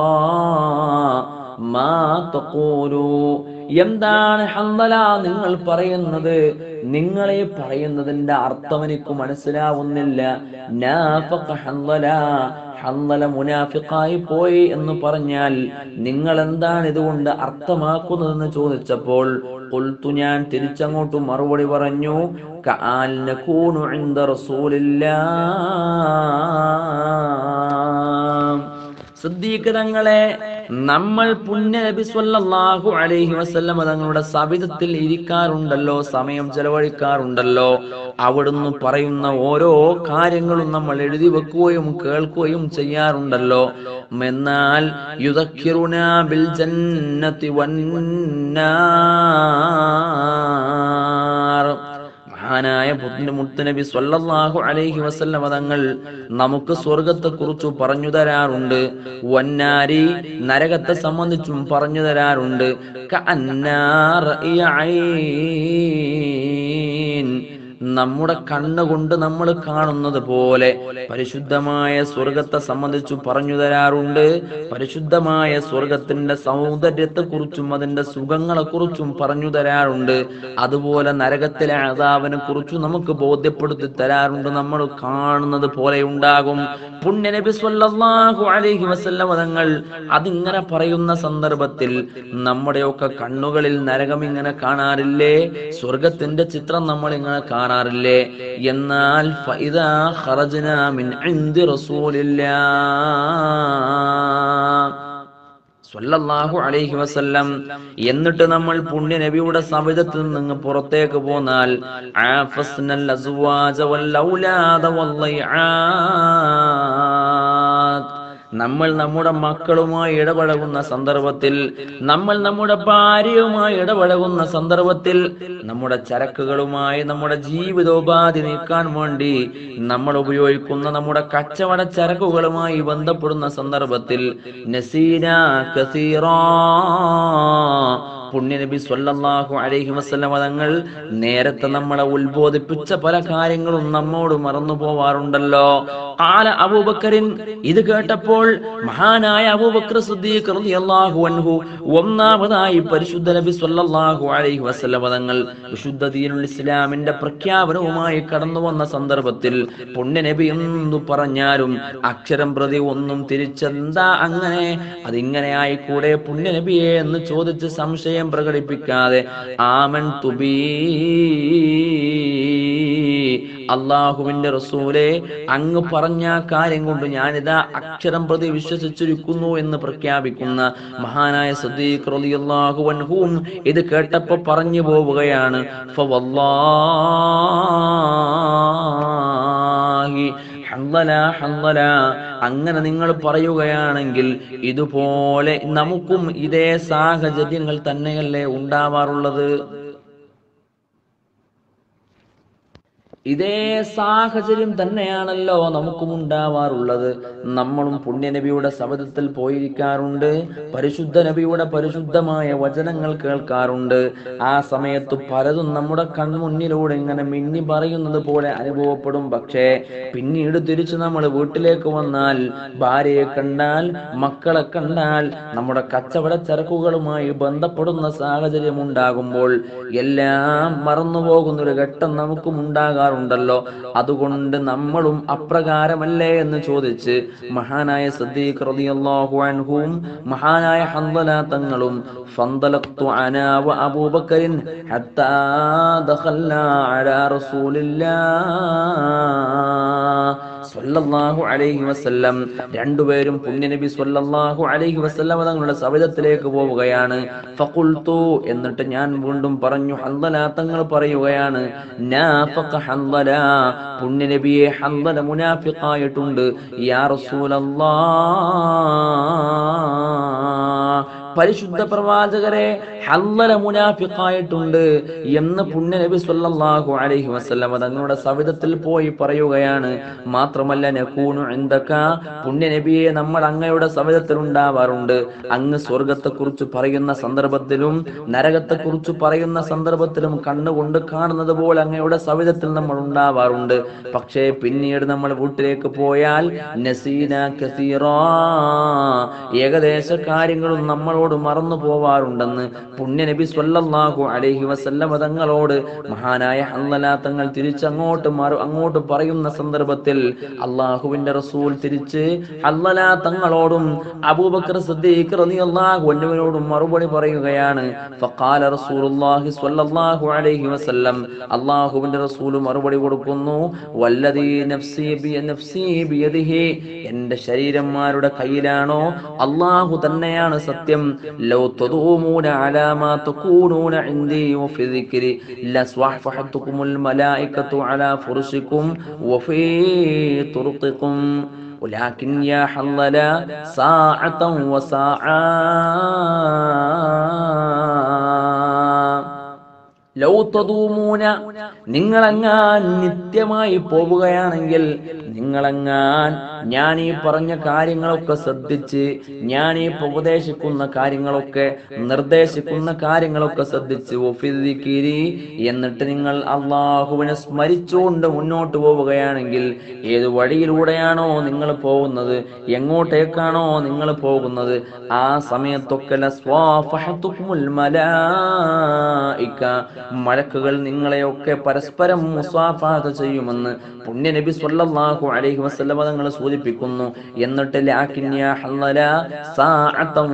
മാ തഖൂലു എന്താണ് ഹൻദല നിങ്ങൾ പറയുന്നത് നിങ്ങളെ പറയുന്നതിന്റെ അർത്ഥം എനിക്ക് മനസ്സിലാവുന്നില്ല നാഫഖ ഹൻദല ഹന്നല മുനാഫിഖായി പോയി എന്ന് പറഞ്ഞാൽ നിങ്ങൾ എന്താണ് ഇതുകൊണ്ട് അർത്ഥമാക്കുന്നതെന്ന് ചോദിച്ചപ്പോൾ കൊൽത്തു ഞാൻ തിരിച്ചങ്ങോട്ട് മറുപടി പറഞ്ഞു കആൽ നകൂനു ഇൻദ റസൂലില്ലാ സിദ്ദീഖ് തങ്ങളെ നമ്മൾ പുണ്യ നബി സ്വല്ലല്ലാഹു അലൈഹി വസല്ലമ തങ്ങളുടെ സവിധത്തിൽ ഇരിക്കാറുണ്ടല്ലോ സമയം ചെലവഴിക്കാറുണ്ടല്ലോ അവിടുന്ന് പറയുന്ന ഓരോ കാര്യങ്ങളും നമ്മൾ എഴുതി വെക്കുകയും കേൾക്കുകയും ചെയ്യാറുണ്ടല്ലോ എന്നാൽ യുദക്കിറുന ബിൽ ജന്നതി വന്നാർ മഹാനായ പുണ്യ മുത്തുനബി സ്വല്ലല്ലാഹു അലൈഹി വസല്ലമ തങ്ങൾ നമുക്ക് സ്വർഗത്തെ കുറിച്ച് പറഞ്ഞു തരാറുണ്ട് വന്നാരി നരകത്തെ സംബന്ധിച്ചും പറഞ്ഞു തരാറുണ്ട് കഅന്നാർ യഈൻ. നമ്മുടെ കണ്ണുകൊണ്ട് നമ്മൾ കാണുന്നത് പോലെ പരിശുദ്ധമായ സ്വർഗത്തെ സംബന്ധിച്ചു പറഞ്ഞു തരാറുണ്ട് പരിശുദ്ധമായ സ്വർഗത്തിന്റെ സൗന്ദര്യത്തെ കുറിച്ചും അതിന്റെ സുഖങ്ങളെ കുറിച്ചും പറഞ്ഞു തരാറുണ്ട് അതുപോലെ നരകത്തിലെ അതാവിനെ കുറിച്ചും നമുക്ക് ബോധ്യപ്പെടുത്തി തരാറുണ്ട് നമ്മൾ കാണുന്നത് പോലെ ഉണ്ടാകും പുണ്യനബി സ്വല്ലല്ലാഹു അലൈഹി വസല്ലമ തങ്ങൾ അതിങ്ങനെ പറയുന്ന സന്ദർഭത്തിൽ നമ്മുടെയൊക്കെ കണ്ണുകളിൽ നരകം ഇങ്ങനെ കാണാറില്ലേ സ്വർഗത്തിന്റെ ചിത്രം നമ്മൾ ഇങ്ങനെ കാണാറില്ലേ എന്നാൽ ഫഇദാ ഖറജ്നാ മിൻ ഇൻദി റസൂലില്ലാ സ്വല്ലല്ലാഹു അലൈഹി വസല്ലം എന്നിട്ട് നമ്മൾ പുണ്യ നബിയുടെ സവിധത്തിൽ നിന്ന് പുറത്തേക്ക് പോന്നാൽ ആഫസ്നൽ അസ്വാജ വൽ ഔലാദ വൽ ലൈആത്ത്. നമ്മൾ നമ്മുടെ മക്കളുമായി ഇടപഴകുന്ന സന്ദർഭത്തിൽ നമ്മൾ നമ്മുടെ ഭാര്യയുമായി ഇടപഴകുന്ന സന്ദർഭത്തിൽ നമ്മുടെ ചരക്കുകളുമായി നമ്മുടെ ജീവിതോപാധി നീക്കാൻ വേണ്ടി നമ്മൾ ഉപയോഗിക്കുന്ന നമ്മുടെ കച്ചവട ചരക്കുകളുമായി ബന്ധപ്പെടുന്ന സന്ദർഭത്തിൽ നസീന കസീറാ പുണ്യനബി സ്വല്ലല്ലാഹു അലൈഹി വസല്ലമ തങ്ങൾ നേരത്തെ നമ്മളെ ഉത്ബോധിപ്പിച്ച പല കാര്യങ്ങളും നമ്മോട് മറന്നു പോവാറുണ്ടല്ലോ ആല അബൂബക്കറിൻ ഇത് കേട്ടപ്പോൾ മഹാനായ അബൂബക്കർ സിദ്ദീഖ് റളിയല്ലാഹു അൻഹു ഒന്നാമതായി പരിശുദ്ധ നബി സ്വല്ലല്ലാഹു അലൈഹി വസല്ലമ തങ്ങൾ വിശുദ്ധ ദീനുൽ ഇസ്ലാമിന്റെ പ്രഖ്യാപനവുമായി കടന്നു വന്ന സന്ദർഭത്തിൽ പുണ്യ നബി എന്തു പറഞ്ഞാലും അക്ഷരം പ്രതി ഒന്നും തിരിച്ചെന്താ അങ്ങനെ അതിങ്ങനെ ആയിക്കൂടെ പുണ്യ നബിയെ എന്ന് ചോദിച്ച് സംശയം പ്രകടിപ്പിക്കാതെ ആമൻ തുബീ അള്ളാഹുവിന്റെ റസൂലെ അങ്ങ് പറഞ്ഞ കാര്യം കൊണ്ട് ഞാനിതാ അക്ഷരം പ്രതി വിശ്വസിച്ചിരിക്കുന്നു എന്ന് പ്രഖ്യാപിക്കുന്ന മഹാനായ സദീഖ് റളിയല്ലാഹു അൻഹുവും ഇത് കേട്ടപ്പോ പറഞ്ഞു പോവുകയാണ് ഫവല്ലാഹി ഹൻദല ഹൻദല അങ്ങനെ നിങ്ങൾ പറയുകയാണെങ്കിൽ ഇതുപോലെ നമുക്കും ഇതേ സാഹചര്യങ്ങൾ തന്നെയല്ലേ ഉണ്ടാവാറുള്ളത് ഇതേ സാഹചര്യം തന്നെയാണല്ലോ നമുക്കും ഉണ്ടാവാറുള്ളത് നമ്മളും പുണ്യനബിയുടെ സബദത്തിൽ പോയിരിക്കാറുണ്ട് പരിശുദ്ധ നബിയുടെ പരിശുദ്ധമായ വചനങ്ങൾ കേൾക്കാറുണ്ട് ആ സമയത്ത് പലതും നമ്മുടെ കൺമുന്നിലൂടെ ഇങ്ങനെ മിന്നി പറയുന്നത് പോലെ അനുഭവപ്പെടും പക്ഷേ പിന്നീട് തിരിച്ചു നമ്മൾ വീട്ടിലേക്ക് വന്നാൽ ഭാര്യയെ കണ്ടാൽ മക്കളെ കണ്ടാൽ നമ്മുടെ കച്ചവട ചരക്കുകളുമായി ബന്ധപ്പെടുന്ന സാഹചര്യം ഉണ്ടാകുമ്പോൾ എല്ലാം മറന്നുപോകുന്ന ഒരു ഘട്ടം നമുക്കും ഉണ്ടാകാറുണ്ടല്ലോ അതുകൊണ്ട് നമ്മളും അപ്രകാരമല്ലേ എന്ന് ചോദിച്ച് മഹാനായ സദ്ദീഖ് റളിയല്ലാഹു അൻഹുവും മഹാനായ ഹൻദല തങ്ങളും ഫന്തലഖ്തു അനാ വ അബൂബക്കറിൻ ഹത്താ ദഖൽനാ അലാ റസൂലില്ലാഹ് സ്വല്ലല്ലാഹു അലൈഹി വസല്ലം രണ്ടുപേരും പുണ്യനബി സ്വല്ലല്ലാഹു അലൈഹി വസല്ലം തങ്ങളുടെ സവിധത്തിലേക്ക് പോവുകയാണ് ഫഖുൽതു എന്നിട്ട് ഞാൻ വീണ്ടും പറഞ്ഞു ഹൻദല തങ്ങൾ പറയുകയാണ് നാഫഖ ഹൻദല പുണ്യനബിയെ ഹൻദല മുനാഫിഖായിട്ടുണ്ട് യാ റസൂലല്ലാഹ് പരിശുദ്ധ പ്രവാചകരെ ഹല്ലല മുനാഫിഖായിട്ടുണ്ട് എന്ന് പുണ്യ നബി സല്ലല്ലാഹു അലൈഹി വസല്ലം തങ്ങളുടെ സവിധത്തിൽ പോയി പറയുകയാണ് മാത്രമല്ല നകൂനു ഇന്ദക പുണ്യ നബിയെ നമ്മൾ അങ്ങയുടെ സവിധത്തിൽ ഉണ്ടാവാറുണ്ട് അങ്ങ് സ്വർഗത്തെ കുറിച്ച് പറയുന്ന സന്ദർഭത്തിലും നരകത്തെ കുറിച്ച് പറയുന്ന സന്ദർഭത്തിലും കണ്ണുകൊണ്ട് കാണുന്നത് പോലെ അങ്ങയുടെ സവിധത്തിൽ നമ്മൾ ഉണ്ടാവാറുണ്ട് പക്ഷേ പിന്നീട് നമ്മൾ വീട്ടിലേക്ക് പോയാൽ നസീന കസീറാ ഏകദേശ കാര്യങ്ങളും നമ്മളോട് മറന്നു പോവാറുണ്ടെന്ന് പുണ്യ നബി സ്വല്ലല്ലാഹു അലൈഹി വസല്ലമ തങ്ങളോട് മഹാനായ ഹല്ലല തങ്ങൾ തിരിച്ചങ്ങോട്ട് മറു അങ്ങോട്ട് പറയുന്ന സന്ദർഭത്തിൽ അള്ളാഹുവിന്റെ റസൂൽ തിരിച്ച് ഹല്ലല തങ്ങളോടും അബൂബക്കർ സിദ്ദീഖ് റളിയല്ലാഹു അൻഹുവിനോടും മറുപടി പറയുകയാണ് ഫഖാല റസൂലുള്ളാഹി സ്വല്ലല്ലാഹു അലൈഹി വസല്ലം അള്ളാഹുവിന്റെ റസൂൽ മറുപടി കൊടുക്കുന്നു വല്ലദീ നഫ്സി ബി നഫ്സി ബിയദിഹി എന്റെ ശരീരന്മാരുടെ കയ്യിലാണോ അള്ളാഹു തന്നെയാണ് സത്യം ലൗ തദൂമൂന അലാ മാ തകൂനൂന ഇൻദി വഫി ദിക്രി ലസ്വഹഫഹതുകുമുൽ മലായികതു അലാ ഫുർശികും വഫി തുർഖികും ولكن يا حللا ساعة وساعة ലൗ തദൂമൂന നിങ്ങളങ്ങാൻ നിത്യമായി പോവുകയാണെങ്കിൽ നിങ്ങളങ്ങാൻ ഞാൻ ഈ പറഞ്ഞ കാര്യങ്ങളൊക്കെ ശ്രദ്ധിച്ച് ഞാൻ ഈ ഉപദേശിക്കുന്ന കാര്യങ്ങളൊക്കെ നിർദ്ദേശിക്കുന്ന കാര്യങ്ങളൊക്കെ ശ്രദ്ധിച്ച് ഒഫിദിക്കിരി എന്നിട്ട് നിങ്ങൾ അള്ളാഹുവിനെ സ്മരിച്ചുകൊണ്ട് മുന്നോട്ട് പോവുകയാണെങ്കിൽ ഏത് വഴിയിലൂടെയാണോ നിങ്ങൾ പോകുന്നത് എങ്ങോട്ടേക്കാണോ നിങ്ങൾ പോകുന്നത് ആ സമയത്തൊക്കെ ലസ്വാഫഹതുകുമുൽ മലായിക മലക്കുകൾ നിങ്ങളെയൊക്കെ പരസ്പരം മുസാഫാത്ത് ചെയ്യുമെന്ന് പുണ്യ നബി സ്വല്ലല്ലാഹു അലൈഹി വസല്ലമ തങ്ങൾ സൂചിപ്പിക്കുന്നു എന്നിട്ട് ലാകിൻ യാ ഹല്ലല സാഅതൻ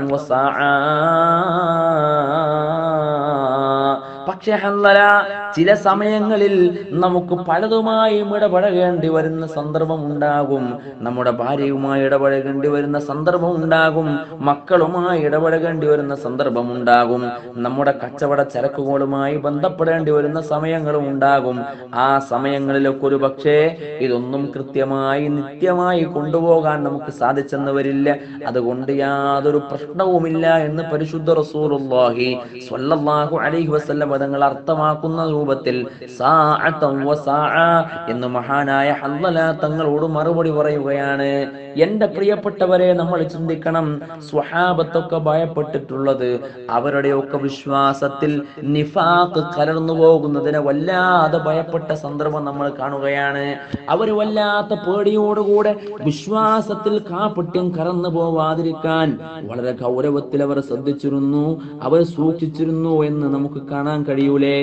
വസാഅ പക്ഷേ ഹല്ലല ചില സമയങ്ങളിൽ നമുക്ക് പലതുമായും ഇടപഴകേണ്ടി വരുന്ന സന്ദർഭം ഉണ്ടാകും നമ്മുടെ ഭാര്യയുമായി ഇടപഴകേണ്ടി വരുന്ന സന്ദർഭം ഉണ്ടാകും മക്കളുമായി ഇടപഴകേണ്ടി വരുന്ന സന്ദർഭം ഉണ്ടാകും നമ്മുടെ കച്ചവട ചരക്കുകളുമായി ബന്ധപ്പെടേണ്ടി വരുന്ന സമയങ്ങളും ഉണ്ടാകും ആ സമയങ്ങളിലൊക്കെ ഒരു പക്ഷേ ഇതൊന്നും കൃത്യമായി നിത്യമായി കൊണ്ടുപോകാൻ നമുക്ക് സാധിച്ചെന്ന് വരില്ല അതുകൊണ്ട് യാതൊരു പ്രശ്നവുമില്ല എന്ന് പരിശുദ്ധ റസൂലുള്ളാഹി സ്വല്ലല്ലാഹു അലൈഹി വസല്ലം പദങ്ങൾ അർത്ഥമാക്കുന്ന രൂപത്തിൽ സാഅത്തൻ വസാഅ എന്ന് മഹാനായ ഹല്ലല തങ്ങളോട് മറുപടി പറയുകയാണ് എന്റെ പ്രിയപ്പെട്ടവരെ നമ്മൾ ചിന്തിക്കണം സ്വഹാബത്തൊക്കെ ഭയപ്പെട്ടിട്ടുള്ളത് അവരുടെയൊക്കെ വിശ്വാസത്തിൽ നിഫാഖ് കലർന്നു പോകുന്നതിനെ വല്ലാതെ ഭയപ്പെട്ട സന്ദർഭം നമ്മൾ കാണുകയാണ് അവർ വല്ലാത്ത പേടിയോടുകൂടെ വിശ്വാസത്തിൽ കാപട്യം കറന്നു പോവാതിരിക്കാൻ വളരെ ഗൗരവത്തിൽ അവർ ശ്രദ്ധിച്ചിരുന്നു അവർ സൂക്ഷിച്ചിരുന്നു എന്ന് നമുക്ക് കാണാൻ കഴിയൂലേ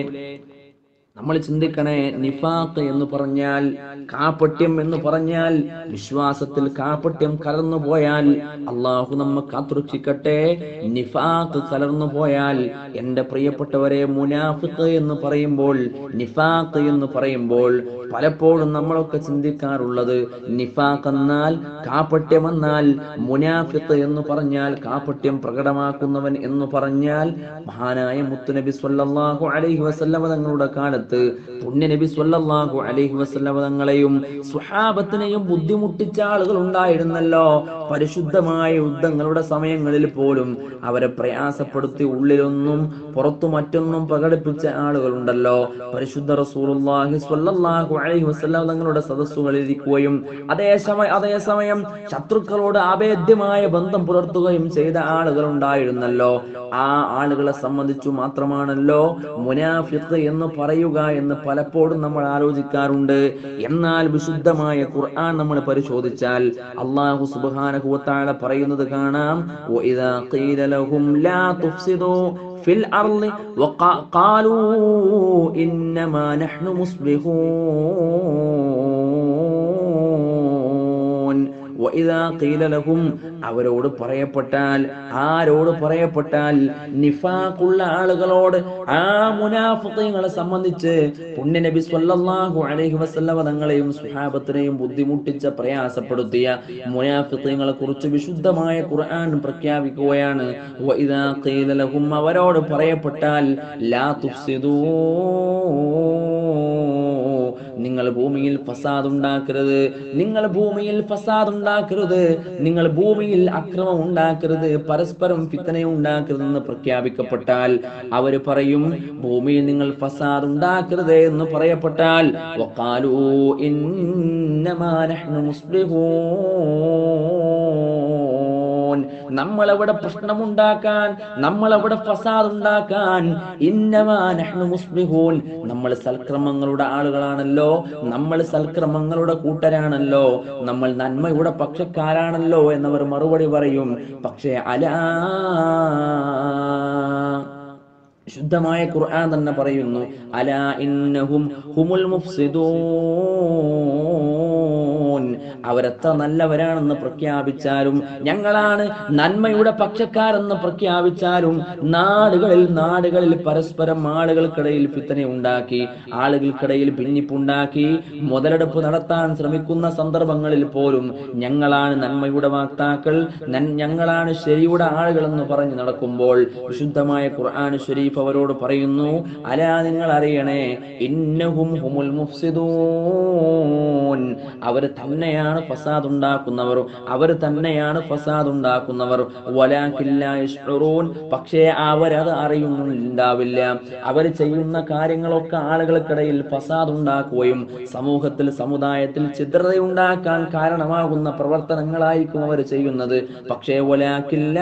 നമ്മൾ ചിന്തിക്കണേ നിഫാഖ് എന്ന് പറഞ്ഞാൽ കാപട്യം എന്ന് പറഞ്ഞാൽ വിശ്വാസത്തിൽ കാപട്യം കലർന്നു പോയാൽ അള്ളാഹു നമ്മെ കാത്തുരക്ഷിക്കട്ടെ നിഫാഖ് കലർന്നു പോയാൽ എന്റെ പ്രിയപ്പെട്ടവരെ മുനാഫിഖ് എന്ന് പറയുമ്പോൾ നിഫാഖ് എന്ന് പറയുമ്പോൾ പലപ്പോഴും നമ്മളൊക്കെ ചിന്തിക്കാറുള്ളത് നിഫാഖ് എന്നാൽ കാപട്യം എന്നാൽ മുനാഫിഖ് എന്ന് പറഞ്ഞാൽ കാപട്യം പ്രകടമാക്കുന്നവൻ എന്ന് പറഞ്ഞാൽ മഹാനായ മുത്തുനബി സ്വല്ലല്ലാഹു അലൈഹി വസല്ലമ തങ്ങളുടെ കാലത്ത് പുണ്യ നബി സ്വല്ലല്ലാഹു അലൈഹി വസല്ലമ തങ്ങളെയും സുഹാബത്തിനെയും ബുദ്ധിമുട്ടിച്ച ആളുകൾ ഉണ്ടായിരുന്നല്ലോ പരിശുദ്ധമായ യുദ്ധങ്ങളുടെ സമയങ്ങളിൽ പോലും അവരെ പ്രയാസപ്പെടുത്തി ഉള്ളിലൊന്നും പുറത്തു മറ്റൊന്നും പ്രകടിപ്പിച്ച ആളുകളുണ്ടല്ലോ പരിശുദ്ധ റസൂലുള്ളാഹി സ്വല്ലല്ലാഹു അലൈഹി വസല്ലം തങ്ങളുടെ സദസ്സുകളിൽ ഇരിക്കുകയും അതേ സമയം അതേ സമയം ശത്രുക്കളോട് അഭേദ്യമായ ബന്ധം പുലർത്തുകയും ചെയ്ത ആളുകൾ ഉണ്ടായിരുന്നല്ലോ ആ ആളുകളെ സംബന്ധിച്ചു മാത്രമാണല്ലോ മുനാഫിഖ് എന്ന് പറയുക എന്ന് പലപ്പോഴും നമ്മൾ ആലോചിക്കാറുണ്ട് എന്നാൽ വിശുദ്ധമായ ഖുർആൻ നമ്മൾ പരിശോധിച്ചാൽ അള്ളാഹു സുബ്ഹാനഹു വതആല പറയുന്നത് കാണാം വഇദാ ഖീല ലഹും ലാ തുഫ്സിദൂ في الأرض وقالوا إنما نحن مصلحون وإذا قيل لهم അവരോട് പറയപ്പെട്ടാൽ ആരോട് പറയപ്പെട്ടാൽ നിഫാഖുള്ള ആളുകളോട് ആ മുനാഫിഖീങ്ങളെ സംബന്ധിച്ച് പുണ്യ നബി സ്വല്ലല്ലാഹു അലൈഹി വസല്ലമ തങ്ങളെയും സുഹാബത്തിനെയും ബുദ്ധിമുട്ടിച്ച പ്രയാസപ്പെടുത്തിയ മുനാഫിഖീങ്ങളെ കുറിച്ച് വിശുദ്ധമായ ഖുർആൻ പ്രഖ്യാപിക്കുകയാണ് വഇദാ ഖീല ലഹും അവരോട് പറയപ്പെട്ടാൽ ലാ തുഫ്സിദൂ നിങ്ങൾ ഭൂമിയിൽ ഫസാദ് ഉണ്ടാക്കരുത് നിങ്ങൾ ഭൂമിയിൽ ഫസാദ് ഉണ്ടാക്കരുത് നിങ്ങൾ ഭൂമിയിൽ അക്രമം ഉണ്ടാക്കരുത് പരസ്പരം ഫിത്തന ഉണ്ടാക്കരുതെന്ന് പ്രഖ്യാപിക്കപ്പെട്ടാൽ അവർ പറയും ഭൂമിയിൽ നിങ്ങൾ ഫസാദ് ഉണ്ടാക്കരുത് എന്ന് പറയപ്പെട്ടാൽ വഖാലൂ ഇന്നമാ നഹ്നു മുസ്ലിഹൂൻ നമ്മളവിടെ പ്രശ്നമുണ്ടാക്കാൻ നമ്മളവിടെ ഫസാദ് ഉണ്ടാക്കാൻ ഇന്നമാ നഹ്നു മുസ്ലിഹൂൻ നമ്മൾ സൽക്രമങ്ങളുടെ ആളുകളാണല്ലോ നമ്മൾ സൽക്രമങ്ങളുടെ കൂട്ടരാണല്ലോ നമ്മൾ നന്മയുടെ പക്ഷക്കാരാണല്ലോ എന്നവർ മറുപടി പറയും പക്ഷേ അലാ ശുദ്ധമായ ഖുർആൻ തന്നെ പറയുന്നു അലാ ഇന്നഹും ഹുമുൽ മുഫ്സിദൂൻ അവരെത്ര നല്ലവരാണെന്ന് പ്രഖ്യാപിച്ചാലും ഞങ്ങളാണ് നന്മയുടെ പക്ഷക്കാരെന്ന് പ്രഖ്യാപിച്ചാലും നാടുകളിൽ നാടുകളിൽ പരസ്പരം ആളുകൾക്കിടയിൽ ഫിത്തന ഉണ്ടാക്കി ആളുകൾക്കിടയിൽ ഭിന്നിപ്പുണ്ടാക്കി മുതലെടുപ്പ് നടത്താൻ ശ്രമിക്കുന്ന സന്ദർഭങ്ങളിൽ പോലും ഞങ്ങളാണ് നന്മയുടെ വാക്താക്കൾ നൻ- ഞങ്ങളാണ് ശരിയുടെ ആളുകൾ എന്ന് പറഞ്ഞു നടക്കുമ്പോൾ വിശുദ്ധമായ ഖുർആൻ ഷരീഫ് അവരോട് പറയുന്നു അലാ നിങ്ങൾ അറിയണേ ഇന്നഹും ഹുമുൽ മുഫ്സിദൂൻ അവർ തന്നെയാണ് ഫസാദ് ഉണ്ടാക്കുന്നവർ അവർ തന്നെയാണ് ഫസാദ് ഉണ്ടാക്കുന്നവർ വലാകില്ല യശ്ഉറൂൻ പക്ഷേ അവരത് അറിയുന്നുണ്ടാവില്ല അവർ ചെയ്യുന്ന കാര്യങ്ങളൊക്കെ ആളുകൾക്കിടയിൽ ഫസാദ് ഉണ്ടാക്കുകയും സമൂഹത്തിൽ സമുദായത്തിൽ ചിത്രതയുണ്ടാക്കാൻ കാരണമാകുന്ന പ്രവർത്തനങ്ങളായിരിക്കും അവർ ചെയ്യുന്നത് പക്ഷേ വലാകില്ല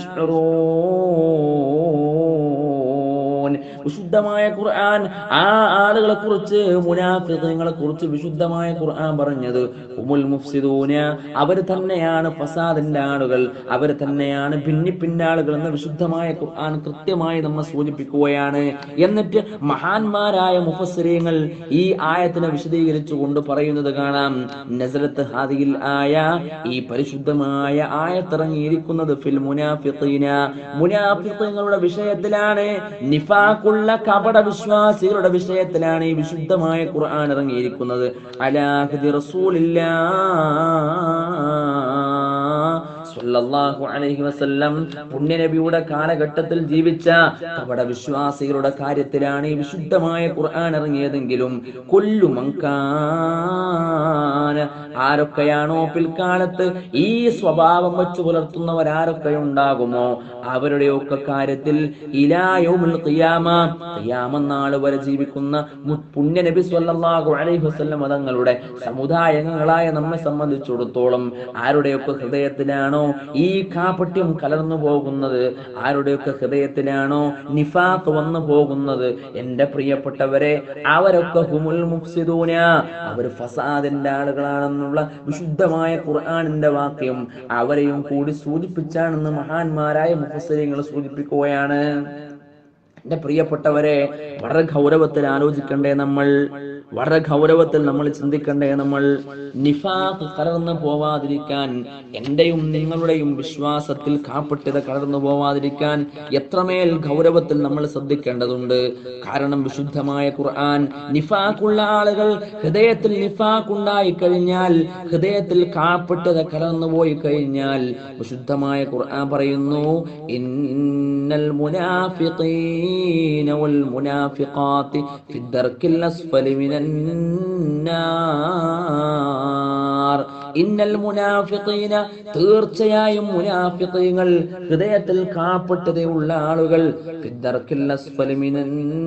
യശ്ഉറൂൻ വിശുദ്ധമായ ഖുർആൻ ആ ആളുകളെ കുറിച്ച് മുനാഫിഖുകളെ കുറിച്ച് വിശുദ്ധമായ ഖുർആൻ പറഞ്ഞത് ഉമുൽ മുഫ്സിദൂന അവർ തന്നെയാണ് ഫസാദിന്റെ ആളുകൾ അവർ തന്നെയാണ് ഭിന്നിപ്പിന്റെ ആളുകൾ എന്ന് വിശുദ്ധമായ ഖുർആൻ കൃത്യമായി നമ്മെ സൂചിപ്പിക്കുകയാണ് എന്നിട്ട് മഹാന്മാരായ മുഫസ്സിരീങ്ങൾ ഈ ആയത്തിനെ വിശദീകരിച്ചു കൊണ്ട് പറയുന്നത് കാണാം നസലത്ത് ഹാദിയിൽ ആയ ഈ പരിശുദ്ധമായ ആയത്തിറങ്ങിയിരിക്കുന്നത് ഫിൽ മുനാഫിഖീന മുനാഫിഖുകളുടെ വിഷയത്തിലാണ് നിഫാഖുള്ള കപട വിശ്വാസികളുടെ വിഷയത്തിലാണ് ഈ വിശുദ്ധമായ ഖുർആൻ ഇറങ്ങിയിരിക്കുന്നത് അലാഹദി റസൂലില്ലാ സ്വല്ലല്ലാഹു അലൈഹി വസല്ലം പുണ്യനബിയുടെ കാലഘട്ടത്തിൽ ജീവിച്ച കപട വിശ്വാസികളുടെ കാര്യത്തിലാണ് ഈ വിശുദ്ധമായ ഖുർആൻ ഇറങ്ങിയതെങ്കിലും കൊല്ലു മങ്കാന ആരൊക്കെയാണോ പിൽക്കാലത്ത് ഈ സ്വഭാവം വെച്ച് പുലർത്തുന്നവർ ആരൊക്കെ ഉണ്ടാകുമോ അവരുടെയൊക്കെ കാര്യത്തിൽ ഇലായോമുൽ ഖിയാമ ഖിയാമ നാൾ വരെ ജീവിക്കുന്ന മു- പുണ്യനബി സ്വല്ലല്ലാഹു അലൈഹി വസല്ലം മതങ്ങളുടെ സമുദായങ്ങളായ നമ്മെ സംബന്ധിച്ചിടത്തോളം ആരുടെയൊക്കെ ഹൃദയത്തിലാണോ ഈ കാപട്യം കലർന്നു പോകുന്നത് ആരുടെയൊക്കെ ഹൃദയത്തിലാണോ നിഫാഖ് വന്നു പോകുന്നത് എന്റെ പ്രിയപ്പെട്ടവരെ അവരൊക്കെ ഹുമുൽ മുഫ്സിദൂന അവർ ഫസാദിന്റെ ആളുകളാണെന്നുള്ള വിശുദ്ധമായ ഖുർആനിന്റെ വാക്യം അവരെയും കൂടി സൂചിപ്പിച്ചാണെന്ന് മഹാന്മാരായ മുഫസ്സിരിങ്ങൾ സൂചിപ്പിക്കുകയാണ് എന്റെ പ്രിയപ്പെട്ടവരെ വളരെ ഗൗരവത്തിൽ ആലോചിക്കണ്ടേ നമ്മൾ വളരെ ഗൗരവത്തിൽ നമ്മൾ ചിന്തിക്കണ്ടേ നമ്മൾ നിഫാഖ് കലർന്നു പോവാതിരിക്കാൻ എന്റെയും നിങ്ങളുടെയും വിശ്വാസത്തിൽ കാപ്പട്യത കലർന്നു പോവാതിരിക്കാൻ എത്രമേൽ ഗൗരവത്തിൽ നമ്മൾ ശ്രദ്ധിക്കേണ്ടതുണ്ട് കാരണം വിശുദ്ധമായ ഖുർആൻ നിഫാഖുള്ള ആളുകൾ ഹൃദയത്തിൽ നിഫാഖ് ഉണ്ടായി കഴിഞ്ഞാൽ ഹൃദയത്തിൽ കാപ്പട്യത കലർന്നു പോയി കഴിഞ്ഞാൽ വിശുദ്ധമായ ഖുർആൻ പറയുന്നു ഇന്നൽ മുനാഫിഖീന വൽ മുനാഫിഖാത്തി ഫി ദർക്കിൽ അസ്ഫലി മിനൻ നാർ ഇന്നൽ മുനാഫിഖീന തീർച്ചയായും മുനാഫിഖീങ്ങൾ ഹൃദയത്തിൽ കാപ്പട്ടതയുള്ള ആളുകൾ ഫി ദർക്കിൽ അസ്ഫലി മിനൻ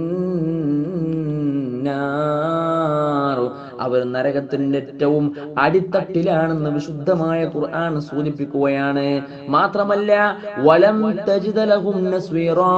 നാർ അവർ നരകത്തിന്റെ ഏറ്റവും അടിത്തട്ടിലാണെന്ന് വിശുദ്ധമായ ഖുർആൻ സൂചിപ്പിക്കുകയാണ് മാത്രമല്ല വലം തജിദ ലഹും നസ്വീറാ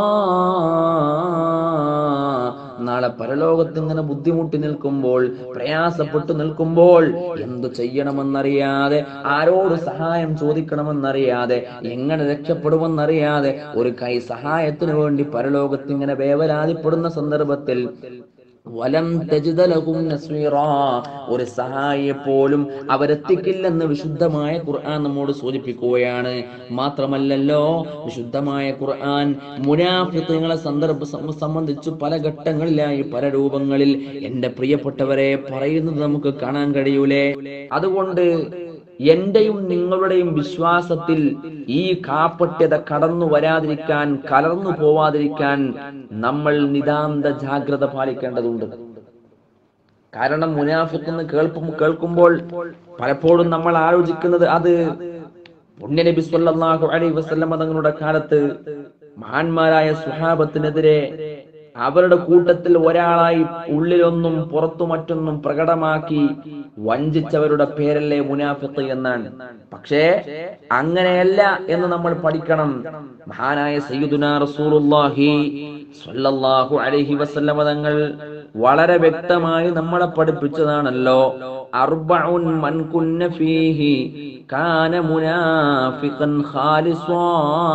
നാളെ പരലോകത്ത് ഇങ്ങനെ ബുദ്ധിമുട്ടി നിൽക്കുമ്പോൾ പ്രയാസപ്പെട്ടു നിൽക്കുമ്പോൾ എന്തു ചെയ്യണമെന്നറിയാതെ ആരോട് സഹായം ചോദിക്കണമെന്നറിയാതെ എങ്ങനെ രക്ഷപ്പെടുമെന്നറിയാതെ ഒരു കൈ സഹായത്തിനു വേണ്ടി പരലോകത്ത് ഇങ്ങനെ വേവലാതിപ്പെടുന്ന സന്ദർഭത്തിൽ വലം തജിദ ലഹും നസ്വീറാ ഒരു സഹായിയെ പോലും അവരെത്തിക്കില്ലെന്ന് വിശുദ്ധമായ ഖുർആൻ നമ്മോട് സൂചിപ്പിക്കുകയാണ് മാത്രമല്ലല്ലോ വിശുദ്ധമായ ഖുർആൻ മുനാഫിത്തുകളെ സന്ദർഭ സം- സംബന്ധിച്ചു പല ഘട്ടങ്ങളിലായി പല രൂപങ്ങളിൽ എന്റെ പ്രിയപ്പെട്ടവരെ പറയുന്നത് നമുക്ക് കാണാൻ കഴിയൂലേ അതുകൊണ്ട് എന്റെയും നിങ്ങളുടെയും വിശ്വാസത്തിൽ ഈ കാപ്പട്യത കടന്നു വരാതിരിക്കാൻ കലർന്നു പോവാതിരിക്കാൻ നമ്മൾ നിതാന്ത ജാഗ്രത പാലിക്കേണ്ടതുണ്ട് കാരണം മുനാഫിഖ് എന്ന് കേൾപ്പും കേൾക്കുമ്പോൾ പലപ്പോഴും നമ്മൾ ആലോചിക്കുന്നത് അത് പുണ്യനബി സല്ലല്ലാഹു അലൈഹി വസല്ലമ തങ്ങളുടെ കാലത്ത് മഹാന്മാരായ സുഹാബത്തിനെതിരെ അവരുടെ കൂട്ടത്തിൽ ഒരാളായി ഉള്ളിലൊന്നും പുറത്തു മറ്റൊന്നും പ്രകടമാക്കി വഞ്ചിച്ചവരുടെ പേരല്ലേ മുനാഫിഖ് എന്നാണ് പക്ഷേ അങ്ങനെയല്ല എന്ന് നമ്മൾ പഠിക്കണം മഹാനായ സയ്യിദുന റസൂലുള്ളാഹി സ്വല്ലല്ലാഹു അലൈഹി വസല്ലമ തങ്ങൾ വളരെ വ്യക്തമായി നമ്മളെ പഠിപ്പിച്ചതാണല്ലോ അർബഉൻ മൻ കുന്ന ഫീഹി കാന മുനാഫിഖൻ ഖാലിസ്വാ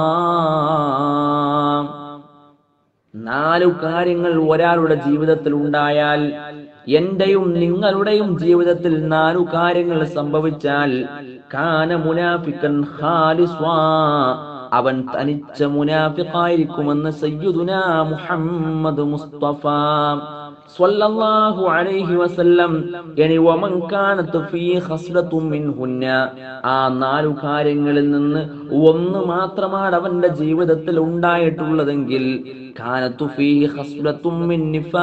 നാലു കാര്യങ്ങൾ ഒരാളുടെ ജീവിതത്തിൽ ഉണ്ടായാൽ എന്റെയും നിങ്ങളുടെയും ജീവിതത്തിൽ നാലു കാര്യങ്ങൾ സംഭവിച്ചാൽ കാന മുനാഫിക്കൻ ഖാലിസ്വാ അവൻ തനിച്ച മുനാഫിഖായിരിക്കുമെന്ന് സയ്യിദുന മുഹമ്മദ് മുസ്തഫ സ്വല്ലല്ലാഹു അലൈഹി വസല്ലം ഇനി വമൻ കാനത്ത് ഫീ ഖസ്ലത്തും മിൻഹുന്ന ആ നാലു കാര്യങ്ങളിൽ നിന്ന് ഒന്ന് മാത്രമാണ് അവന്റെ ജീവിതത്തിൽ ഉണ്ടായിട്ടുള്ളതെങ്കിൽ കാനത്തു ഫീ ഖസ്ലത്തും മിൻ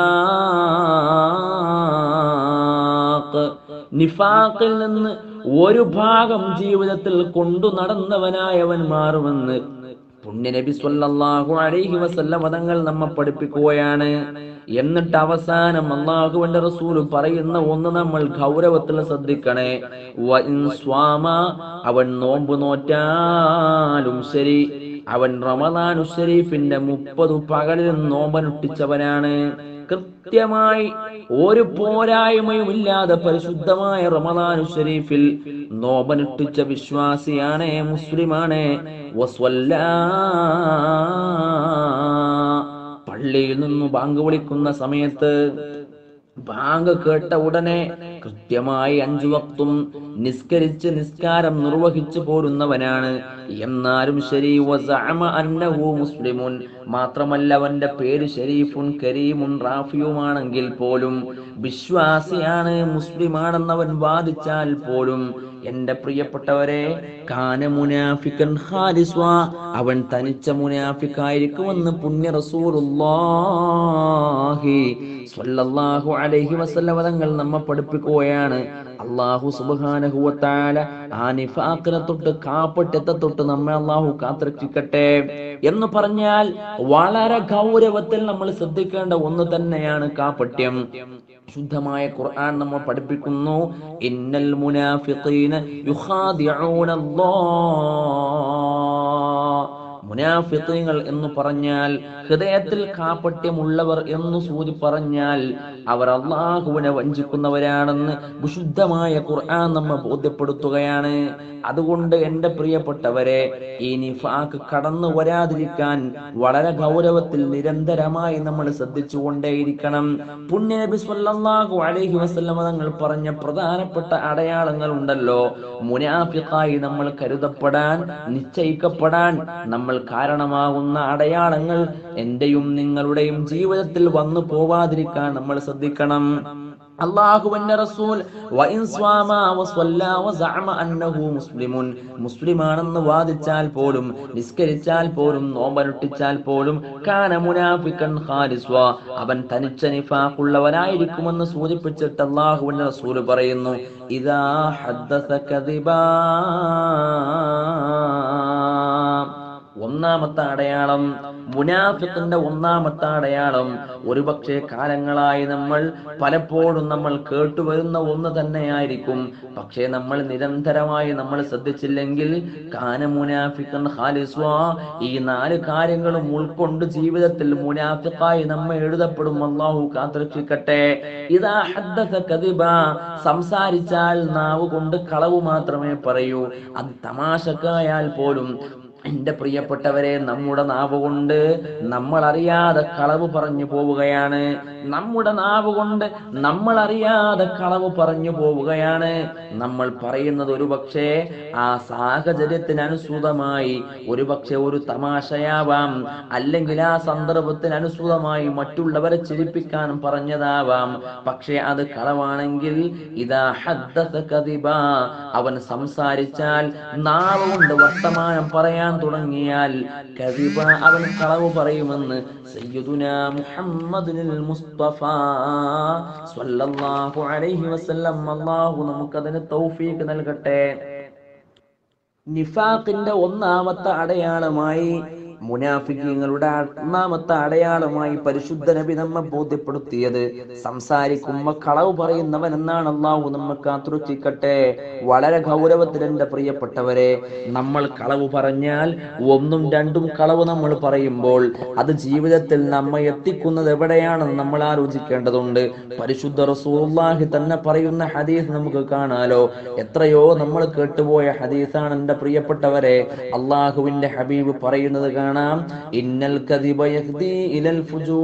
നിഫാഖ് നിഫാഖിൽ നിന്ന് ഒരു ഭാഗം ജീവിതത്തിൽ കൊണ്ടു നടന്നവനായവൻ മാറുമെന്ന് പുണ്യനബി സ്വല്ലല്ലാഹു അലൈഹി വസല്ലം പദങ്ങൾ നമ്മെ പഠിപ്പിക്കുകയാണ് എന്നിട്ട് അവസാനം അള്ളാഹുവിന്റെ റസൂൽ പറയുന്ന ഒന്ന് നമ്മൾ ഗൗരവത്തിൽ ശ്രദ്ധിക്കണേ വ ഇൻ സ്വാമ അവൻ നോമ്പ് നോറ്റാലും ശരി അവൻ റമദാനു ഷരീഫിന്റെ മുപ്പത് പകലിൽ നോമ്പനുഷ്ഠിച്ചവനാണ് കൃത്യമായി ഒരു പോരായ്മയും ഇല്ലാതെ പരിശുദ്ധമായ റമദാനു ഷരീഫിൽ നോമ്പനുഷ്ഠിച്ച വിശ്വാസിയാണ് മുസ്ലിമാണ് വസ്വല്ലാ പള്ളിയിൽ നിന്ന് ബാങ്ക് വിളിക്കുന്ന സമയത്ത് ബാങ്ക് കേട്ട ഉടനെ കൃത്യമായി അഞ്ചു വക്തും നിസ്കരിച്ച് നിസ്കാരം നിർവഹിച്ചു പോരുന്നവനാണ് എന്നാലും ശരി വസഅമ അന്നഹു മുസ്ലിമുൻ മാത്രമല്ല അവന്റെ പേര് ഷരീഫുൻ കരീമുൻ റാഫിയുമാണെങ്കിൽ പോലും വിശ്വാസിയാണ് മുസ്ലിമാണെന്നവൻ വാദിച്ചാൽ പോലും എന്റെ പ്രിയപ്പെട്ടവരെ കാന മുനാഫിക്കൻ ഖാലിസ്വ അവൻ തനിച്ച മുനാഫിക്കായിരിക്കുമെന്ന് പുണ്യ റസൂലുള്ളാഹി സ്വല്ലല്ലാഹു അലൈഹി വസല്ലം തങ്ങൾ നമ്മെ പഠിപ്പിക്കുകയാണ് അള്ളാഹു സുബ്ഹാനഹു വ തആല ആ നിഫാഖിനെ തൊട്ട് കാപ്പട്യത്തെ തൊട്ട് നമ്മെ അള്ളാഹു കാത്തിരക്ഷിക്കട്ടെ എന്ന് പറഞ്ഞാൽ വളരെ ഗൗരവത്തിൽ നമ്മൾ ശ്രദ്ധിക്കേണ്ട ഒന്ന് തന്നെയാണ് കാപ്പട്യം ശുദ്ധമായ ഖുർആൻ നമ്മൾ പഠിപ്പിക്കുന്നു ഇന്നൽ മുനാഫിഖീന യുഖാദിഊന മുനാഫിഖീങ്ങൾ എന്ന് പറഞ്ഞാൽ ഹൃദയത്തിൽ കാപ്പട്യമുള്ളവർ എന്ന് സൂചി പറഞ്ഞാൽ അവർ അള്ളാഹുവിനെ വഞ്ചിക്കുന്നവരാണെന്ന് വിശുദ്ധമായ ഖുർആൻ നമ്മെ ബോധ്യപ്പെടുത്തുകയാണ് അതുകൊണ്ട് എന്റെ പ്രിയപ്പെട്ടവരെ ഈ നിഫാക്ക് കടന്നു വരാതിരിക്കാൻ വളരെ ഗൗരവത്തിൽ നിരന്തരമായി നമ്മൾ ശ്രദ്ധിച്ചുകൊണ്ടേയിരിക്കണം പുണ്യനബി സ്വല്ലല്ലാഹു അലൈഹി വസല്ലമ തങ്ങൾ പറഞ്ഞ പ്രധാനപ്പെട്ട അടയാളങ്ങൾ ഉണ്ടല്ലോ മുനാഫിഖായി നമ്മൾ കരുതപ്പെടാൻ നിശ്ചയിക്കപ്പെടാൻ നമ്മൾ കാരണമാകുന്ന അടയാളങ്ങൾ എന്റെയും നിങ്ങളുടെയും ജീവിതത്തിൽ വന്നു പോവാതിരിക്കാൻ നമ്മൾ ശ്രദ്ധിക്കണം അള്ളാഹുവിന്റെ റസൂൽ വഇൻ സ്വാമ വസ്വല്ലാ വസഅമ അന്നഹു മുസ്ലിമുൻ മുസ്ലിമാണെന്ന് വാദിച്ചാൽ പോലും നിസ്കരിച്ചാൽ പോലും നോമ്പനുഷ്ഠിച്ചാൽ പോലും കാന മുനാഫിക്കൻ ഖാലിസ്വ അവൻ തനിച്ച നിഫാഖുള്ളവനായിരിക്കുമെന്ന് സൂചിപ്പിച്ചിട്ട് അള്ളാഹുവിന്റെ റസൂൽ പറയുന്നു ഇദാ ഹദ്ദസ കദിബാ ഒന്നാമത്തെ അടയാളം മുനാഫിത്തിന്റെ ഒന്നാമത്തെ അടയാളം ഒരുപക്ഷെ കാലങ്ങളായി നമ്മൾ പലപ്പോഴും നമ്മൾ കേട്ടുവരുന്ന ഒന്ന് തന്നെയായിരിക്കും പക്ഷേ നമ്മൾ നിരന്തരമായി നമ്മൾ ശ്രദ്ധിച്ചില്ലെങ്കിൽ കാന മുനാഫിക്കൻ ഖാലിസ്വ ഈ നാല് കാര്യങ്ങളും ഉൾക്കൊണ്ട് ജീവിതത്തിൽ മുനാഫിക്കായി നമ്മെ എഴുതപ്പെടും അള്ളാഹു കാത്തുരക്ഷിക്കട്ടെ ഇതാ ഹദ്ദസ കദിബ സംസാരിച്ചാൽ നാവ് കൊണ്ട് കളവ് മാത്രമേ പറയൂ അത് തമാശക്കായാൽ പോലും എന്റെ പ്രിയപ്പെട്ടവരെ നമ്മുടെ നാവ് കൊണ്ട് നമ്മൾ അറിയാതെ കളവ് പറഞ്ഞു പോവുകയാണ് നമ്മുടെ നാവ് കൊണ്ട് നമ്മൾ അറിയാതെ കളവ് പറഞ്ഞു പോവുകയാണ് നമ്മൾ പറയുന്നത് ഒരുപക്ഷെ ആ സാഹചര്യത്തിനനുസൃതമായി ഒരുപക്ഷെ ഒരു തമാശയാവാം അല്ലെങ്കിൽ ആ സന്ദർഭത്തിനനുസൃതമായി മറ്റുള്ളവരെ ചിരിപ്പിക്കാൻ പറഞ്ഞതാവാം പക്ഷെ അത് കളവാണെങ്കിൽ ഇതാ ഹദ്ദസ കദിബ അവൻ സംസാരിച്ചാൽ നാവ് കൊണ്ട് വർത്തമാനം പറയാൻ തുടങ്ങിയാൽ കദിബ അവൻ കളവ് പറയുമെന്ന് സയ്യിദുന മുഹമ്മദുൽ മുസ്തഫ സ്വല്ലല്ലാഹു അലൈഹി വസല്ലം അല്ലാഹു നമുക്കതിന് തൗഫീഖ് നൽകട്ടെ നിഫാഖിന്റെ ഒന്നാമത്തെ അടയാളമായി മുനാഫിക്കങ്ങളുടെ ഒന്നാമത്തെ അടയാളമായി പരിശുദ്ധ നബി നമ്മെ ബോധ്യപ്പെടുത്തിയത് സംസാരിക്കുമ്പോ കളവ് പറയുന്നവൻ എന്നാണ് അള്ളാഹു നമ്മെ കാത്തുരക്ഷിക്കട്ടെ വളരെ ഗൗരവത്തിൽ എന്റെ പ്രിയപ്പെട്ടവരെ നമ്മൾ കളവ് പറഞ്ഞാൽ ഒന്നും രണ്ടും കളവ് നമ്മൾ പറയുമ്പോൾ അത് ജീവിതത്തിൽ നമ്മെ എത്തിക്കുന്നത് എവിടെയാണെന്ന് നമ്മൾ ആലോചിക്കേണ്ടതുണ്ട് പരിശുദ്ധ റസൂലുള്ളാഹി തന്നെ പറയുന്ന ഹദീസ് നമുക്ക് കാണാലോ എത്രയോ നമ്മൾ കേട്ടുപോയ ഹദീസാണ് എന്റെ പ്രിയപ്പെട്ടവരെ അള്ളാഹുവിന്റെ ഹബീബ് പറയുന്നത് കാണാം ഇന്നൽ കദിബ യഹ്ദി ഇലൽ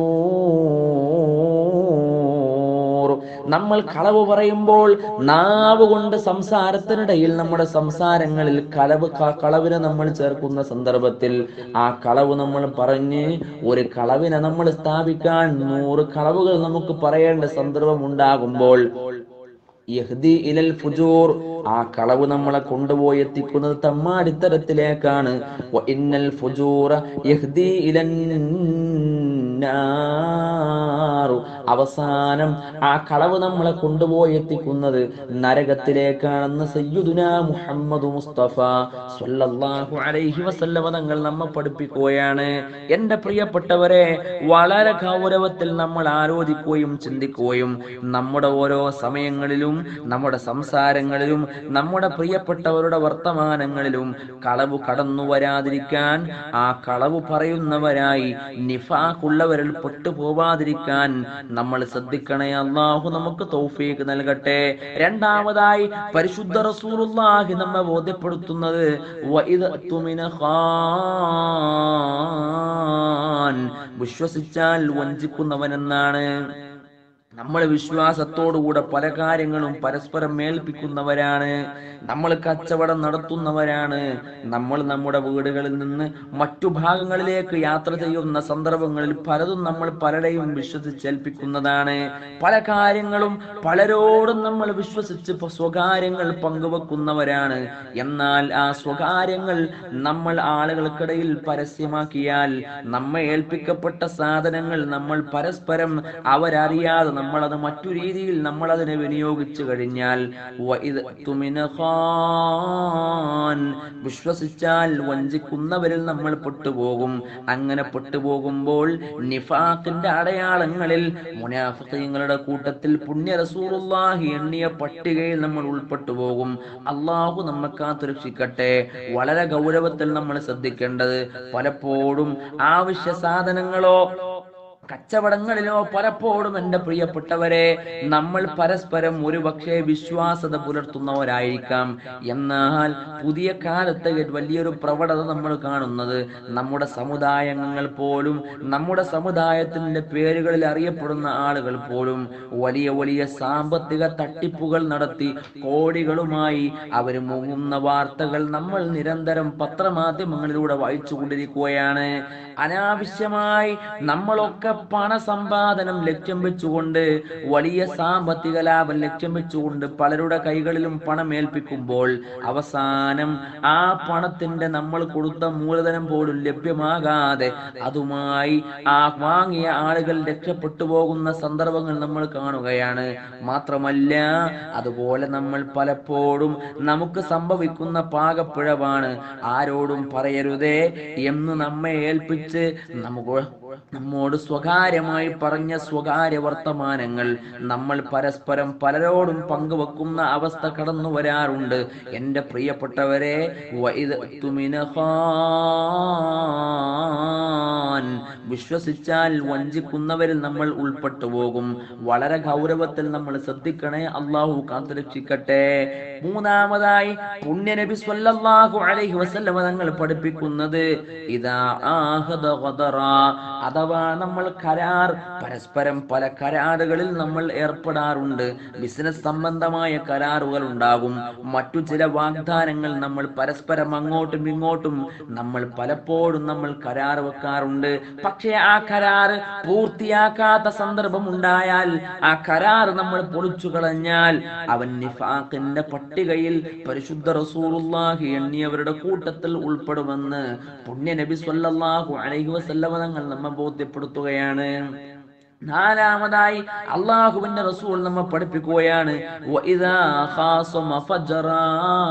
ഫുജൂർ നമ്മൾ കളവ് പറയുമ്പോൾ നാവ് കൊണ്ട് സംസാരത്തിനിടയിൽ നമ്മുടെ സംസാരങ്ങളിൽ കളവ് ക- കളവിനെ നമ്മൾ ചേർക്കുന്ന സന്ദർഭത്തിൽ ആ കളവ് നമ്മൾ പറഞ്ഞ് ഒരു കളവിനെ നമ്മൾ സ്ഥാപിക്കാൻ നൂറ് കളവുകൾ നമുക്ക് പറയേണ്ട സന്ദർഭം ഉണ്ടാകുമ്പോൾ യഹ്ദി ഇലൽ ഫുജൂർ ആ കളവ് നമ്മളെ കൊണ്ടുപോയി എത്തിക്കുന്നത് തമ്മാടിത്തരത്തിലേക്കാണ് വ ഇന്നൽ ഫുജൂറ യഹ്ദി ഇലൻ നാറു. അവസാനം ആ കളവ് നമ്മളെ കൊണ്ടുപോയി എത്തിക്കുന്നത് നരകത്തിലേക്കാണെന്ന് സയ്യിദുന മുഹമ്മദ് മുസ്തഫ സ്വല്ലല്ലാഹു അലൈഹി വസല്ലമ തങ്ങൾ നമ്മെ പഠിപ്പിക്കുകയാണ് എന്റെ പ്രിയപ്പെട്ടവരെ വളരെ ഗൗരവത്തിൽ നമ്മൾ ആലോചിക്കുകയും ചിന്തിക്കുകയും നമ്മുടെ ഓരോ സമയങ്ങളിലും നമ്മുടെ സംസാരങ്ങളിലും നമ്മുടെ പ്രിയപ്പെട്ടവരുടെ വർത്തമാനങ്ങളിലും കളവ് കടന്നു വരാതിരിക്കാൻ ആ കളവ് പറയുന്നവരായി നിഫാഖുള്ളവരിൽ പെട്ടുപോവാതിരിക്കാൻ നമ്മൾ ശ്രദ്ധിക്കണേ അള്ളാഹു നമുക്ക് തൗഫീഖ് നൽകട്ടെ രണ്ടാമതായി പരിശുദ്ധ റസൂലുള്ളാഹി നമ്മെ ബോധ്യപ്പെടുത്തുന്നത് വഇദ തുമിന ഖാൻ വിശ്വസിച്ചാൽ വഞ്ചിക്കുന്നവനെന്നാണ് നമ്മൾ വിശ്വാസത്തോടുകൂടെ പല കാര്യങ്ങളും പരസ്പരം മേൽപ്പിക്കുന്നവരാണ് നമ്മൾ കച്ചവടം നടത്തുന്നവരാണ് നമ്മൾ നമ്മുടെ വീടുകളിൽ നിന്ന് മറ്റു ഭാഗങ്ങളിലേക്ക് യാത്ര ചെയ്യുന്ന സന്ദർഭങ്ങളിൽ പലതും നമ്മൾ പലരെയും വിശ്വസിച്ചേൽപ്പിക്കുന്നതാണ് പല കാര്യങ്ങളും പലരോടും നമ്മൾ വിശ്വസിച്ച് പ- സ്വകാര്യങ്ങൾ പങ്കുവെക്കുന്നവരാണ് എന്നാൽ ആ സ്വകാര്യങ്ങൾ നമ്മൾ ആളുകൾക്കിടയിൽ പരസ്യമാക്കിയാൽ നമ്മെ ഏൽപ്പിക്കപ്പെട്ട സാധനങ്ങൾ നമ്മൾ പരസ്പരം അവരറിയാതെ നമ്മൾ അത് മറ്റു രീതിയിൽ നമ്മൾ അതിനെ വിനിയോഗിച്ചു കഴിഞ്ഞാൽ വഇദ് തുമിന ഖാൻ വിശ്വസിച്ചാൽ വഞ്ചിക്കുന്നവരിൽ നമ്മൾ പെട്ടുപോകും അങ്ങനെ പെട്ടുപോകുമ്പോൾ നിഫാഖിന്റെ അടയാളങ്ങളിൽ മുനാഫിഖീങ്ങളുടെ കൂട്ടത്തിൽ പുണ്യ റസൂലുള്ളാഹി എണ്ണിയ പട്ടികയിൽ നമ്മൾ ഉൾപ്പെട്ടു പോകും അള്ളാഹു നമ്മെ കാത്തുരക്ഷിക്കട്ടെ വളരെ ഗൗരവത്തിൽ നമ്മൾ ശ്രദ്ധിക്കേണ്ടത് പലപ്പോഴും ആവശ്യ സാധനങ്ങളോ കച്ചവടങ്ങളിലോ പലപ്പോഴും എൻ്റെ പ്രിയപ്പെട്ടവരെ നമ്മൾ പരസ്പരം ഒരുപക്ഷെ വിശ്വാസത പുലർത്തുന്നവരായിരിക്കാം എന്നാൽ പുതിയ കാലത്തെ വലിയൊരു പ്രവണത നമ്മൾ കാണുന്നത് നമ്മുടെ സമുദായങ്ങൾ പോലും നമ്മുടെ സമുദായത്തിന്റെ പേരുകളിൽ അറിയപ്പെടുന്ന ആളുകൾ പോലും വലിയ വലിയ സാമ്പത്തിക തട്ടിപ്പുകൾ നടത്തി കോടികളുമായി അവർ മുങ്ങുന്ന വാർത്തകൾ നമ്മൾ നിരന്തരം പത്രമാധ്യമങ്ങളിലൂടെ വായിച്ചുകൊണ്ടിരിക്കുകയാണ് അനാവശ്യമായി നമ്മളൊക്കെ പണസമ്പാദനം ലക്ഷ്യം വെച്ചുകൊണ്ട് വലിയ സാമ്പത്തിക ലാഭം ലക്ഷ്യം വെച്ചുകൊണ്ട് പലരുടെ കൈകളിലും പണം ഏൽപ്പിക്കുമ്പോൾ അവസാനം ആ പണത്തിന്റെ നമ്മൾ കൊടുത്ത മൂലധനം പോലും ലഭ്യമാകാതെ അതുമായി ആ വാങ്ങിയ ആളുകൾ രക്ഷപ്പെട്ടു പോകുന്ന സന്ദർഭങ്ങൾ നമ്മൾ കാണുകയാണ് മാത്രമല്ല അതുപോലെ നമ്മൾ പലപ്പോഴും നമുക്ക് സംഭവിക്കുന്ന പാകപ്പിഴവാണ് ആരോടും പറയരുതേ എന്ന് നമ്മെ ഏൽപ്പിച്ച് നമുക്ക് നമ്മോട് സ്വകാര്യമായി പറഞ്ഞ സ്വകാര്യ വർത്തമാനങ്ങൾ നമ്മൾ പരസ്പരം പലരോടും പങ്കുവെക്കുന്ന അവസ്ഥ കടന്നു വരാറുണ്ട് എൻ്റെ പ്രിയപ്പെട്ടവരെ വഇദ തുമിന ഖാൻ. വിശ്വസിച്ചാൽ വഞ്ചിക്കുന്നവരിൽ നമ്മൾ ഉൾപ്പെട്ടു പോകും വളരെ ഗൗരവത്തിൽ നമ്മൾ ശ്രദ്ധിക്കണേ അള്ളാഹു കാത്തുരക്ഷിക്കട്ടെ മൂന്നാമതായി പുണ്യനബി സ്വല്ലല്ലാഹു അലൈഹി വസല്ലമ തങ്ങൾ പഠിപ്പിക്കുന്നത് ഇതാ ആഹദ ഖദറ അഥവാ നമ്മൾ കരാർ പരസ്പരം പല കരാറുകളിൽ നമ്മൾ ഏർപ്പെടാറുണ്ട് ബിസിനസ് സംബന്ധമായ കരാറുകൾ ഉണ്ടാകും മറ്റു ചില വാഗ്ദാനങ്ങൾ നമ്മൾ പരസ്പരം അങ്ങോട്ടും ഇങ്ങോട്ടും നമ്മൾ പലപ്പോഴും നമ്മൾ കരാർ വെക്കാറുണ്ട് പക്ഷേ ആ കരാറ് പൂർത്തിയാക്കാത്ത സന്ദർഭം ഉണ്ടായാൽ ആ കരാർ നമ്മൾ പൊളിച്ചു കളഞ്ഞാൽ അവൻ നിഫാഖിന്റെ പട്ടികയിൽ പരിശുദ്ധ റസൂലുള്ളാഹി എണ്ണിയവരുടെ കൂട്ടത്തിൽ ഉൾപ്പെടുമെന്ന് പുണ്യ നബി സ്വല്ലല്ലാഹു അലൈഹി വസല്ലമ തങ്ങൾ നമ്മെ ബോധ്യപ്പെടുത്തുകയാണ് നാലാമതായി അള്ളാഹുവിന്റെ റസൂൽ നമ്മെ പഠിപ്പിക്കുകയാണ് വഇദാ ഖാസമ ഫജറാ.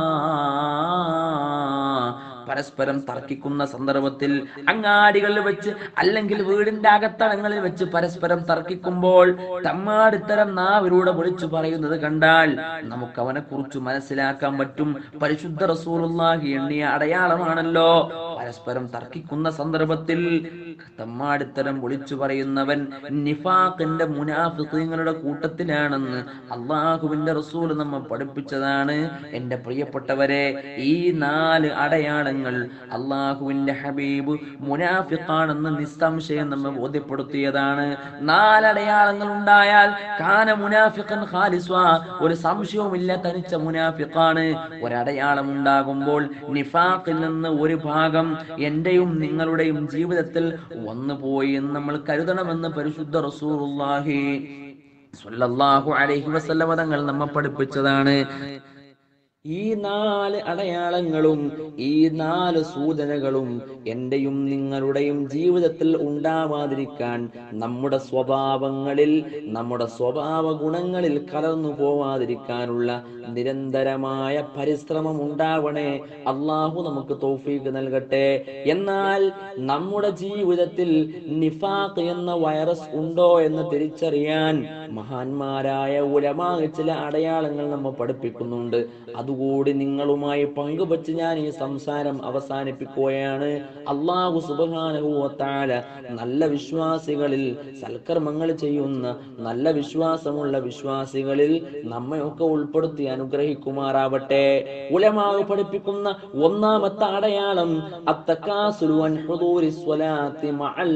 പരസ്പരം തർക്കിക്കുന്ന സന്ദർഭത്തിൽ അങ്ങാടികളിൽ വെച്ച് അല്ലെങ്കിൽ വീടിന്റെ അകത്തളങ്ങളിൽ വെച്ച് പരസ്പരം തർക്കിക്കുമ്പോൾ തമ്മാടിത്തരം നാവിലൂടെ വിളിച്ചു പറയുന്നത് കണ്ടാൽ നമുക്ക് അവനെ കുറിച്ച് മനസ്സിലാക്കാൻ പറ്റും പരിശുദ്ധ റസൂലുള്ളാഹി എണ്ണിയ അടയാളമാണല്ലോ പരസ്പരം തർക്കിക്കുന്ന സന്ദർഭത്തിൽ തമ്മാടിത്തരം വിളിച്ചു പറയുന്നവൻ നിഫാഖിന്റെ മുനാഫിഖീങ്ങളുടെ കൂട്ടത്തിലാണെന്ന് അള്ളാഹുവിന്റെ റസൂൽ നമ്മെ പഠിപ്പിച്ചതാണ് എന്റെ പ്രിയപ്പെട്ടവരെ ഈ നാല് അടയാളങ്ങൾ അള്ളാഹുവിന്റെ ഹബീബ് മുനാഫിഖാണെന്ന് നിസ്സംശയം നമ്മെ ബോധ്യപ്പെടുത്തിയതാണ് നാലടയാളങ്ങൾ ഉണ്ടായാൽ കാന മുനാഫിഖൻ ഖാലിസ്വ ഒരു സംശയവുമില്ല തനിച്ച മുനാഫിഖാണ് ഒരടയാളം ഉണ്ടാകുമ്പോൾ നിഫാഖിൽ നിന്ന് ഒരു ഭാഗം എന്റെയും നിങ്ങളുടെയും ജീവിതത്തിൽ വന്നു പോയി എന്ന് നമ്മൾ കരുതണമെന്ന് പരിശുദ്ധ റസൂലുള്ളാഹി സ്വല്ലല്ലാഹു അലൈഹി വസല്ലമ തങ്ങൾ നമ്മെ പഠിപ്പിച്ചതാണ് ഈ നാല് അടയാളങ്ങളും ഈ നാല് സൂചനകളും എന്റെയും നിങ്ങളുടെയും ജീവിതത്തിൽ ഉണ്ടാവാതിരിക്കാൻ നമ്മുടെ സ്വഭാവങ്ങളിൽ നമ്മുടെ സ്വഭാവ ഗുണങ്ങളിൽ കലർന്നു പോവാതിരിക്കാനുള്ള നിരന്തരമായ പരിശ്രമം ഉണ്ടാവണേ അള്ളാഹു നമുക്ക് തോഫീക്ക് നൽകട്ടെ എന്നാൽ നമ്മുടെ ജീവിതത്തിൽ നിഫാഖ് എന്ന വൈറസ് ഉണ്ടോ എന്ന് തിരിച്ചറിയാൻ മഹാന്മാരായ ഉലമായ ചില അടയാളങ്ങൾ നമ്മൾ പഠിപ്പിക്കുന്നുണ്ട് അതുകൂടി നിങ്ങളുമായി പങ്കുവച്ച് ഞാൻ ഈ സംസാരം അവസാനിപ്പിക്കുകയാണ് അള്ളാഹു സുബാനുഭവത്താല നല്ല വിശ്വാസികളിൽ സൽക്കർമ്മങ്ങൾ ചെയ്യുന്ന നല്ല വിശ്വാസമുള്ള വിശ്വാസികളിൽ നമ്മയൊക്കെ ഉൾപ്പെടുത്തി അനുഗ്രഹിക്കുമാറാവട്ടെ ഉലമാവ് പഠിപ്പിക്കുന്ന ഒന്നാമത്തെ അടയാളം അത്തക്കാസുലു അൻ ഹുദൂരി സ്വലാത്തി മഅൽ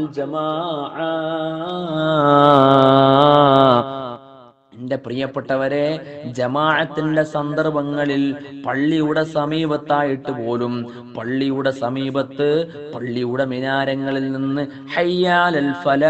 ജമാഅ എന്റെ പ്രിയപ്പെട്ടവരെ ജമാഅത്തിന്റെ സന്ദർഭങ്ങളിൽ പള്ളിയുടെ സമീപത്തായിട്ട് പോലും പള്ളിയുടെ സമീപത്ത് പള്ളിയുടെ മിനാരങ്ങളിൽ നിന്ന് ഹയ്യാലൽ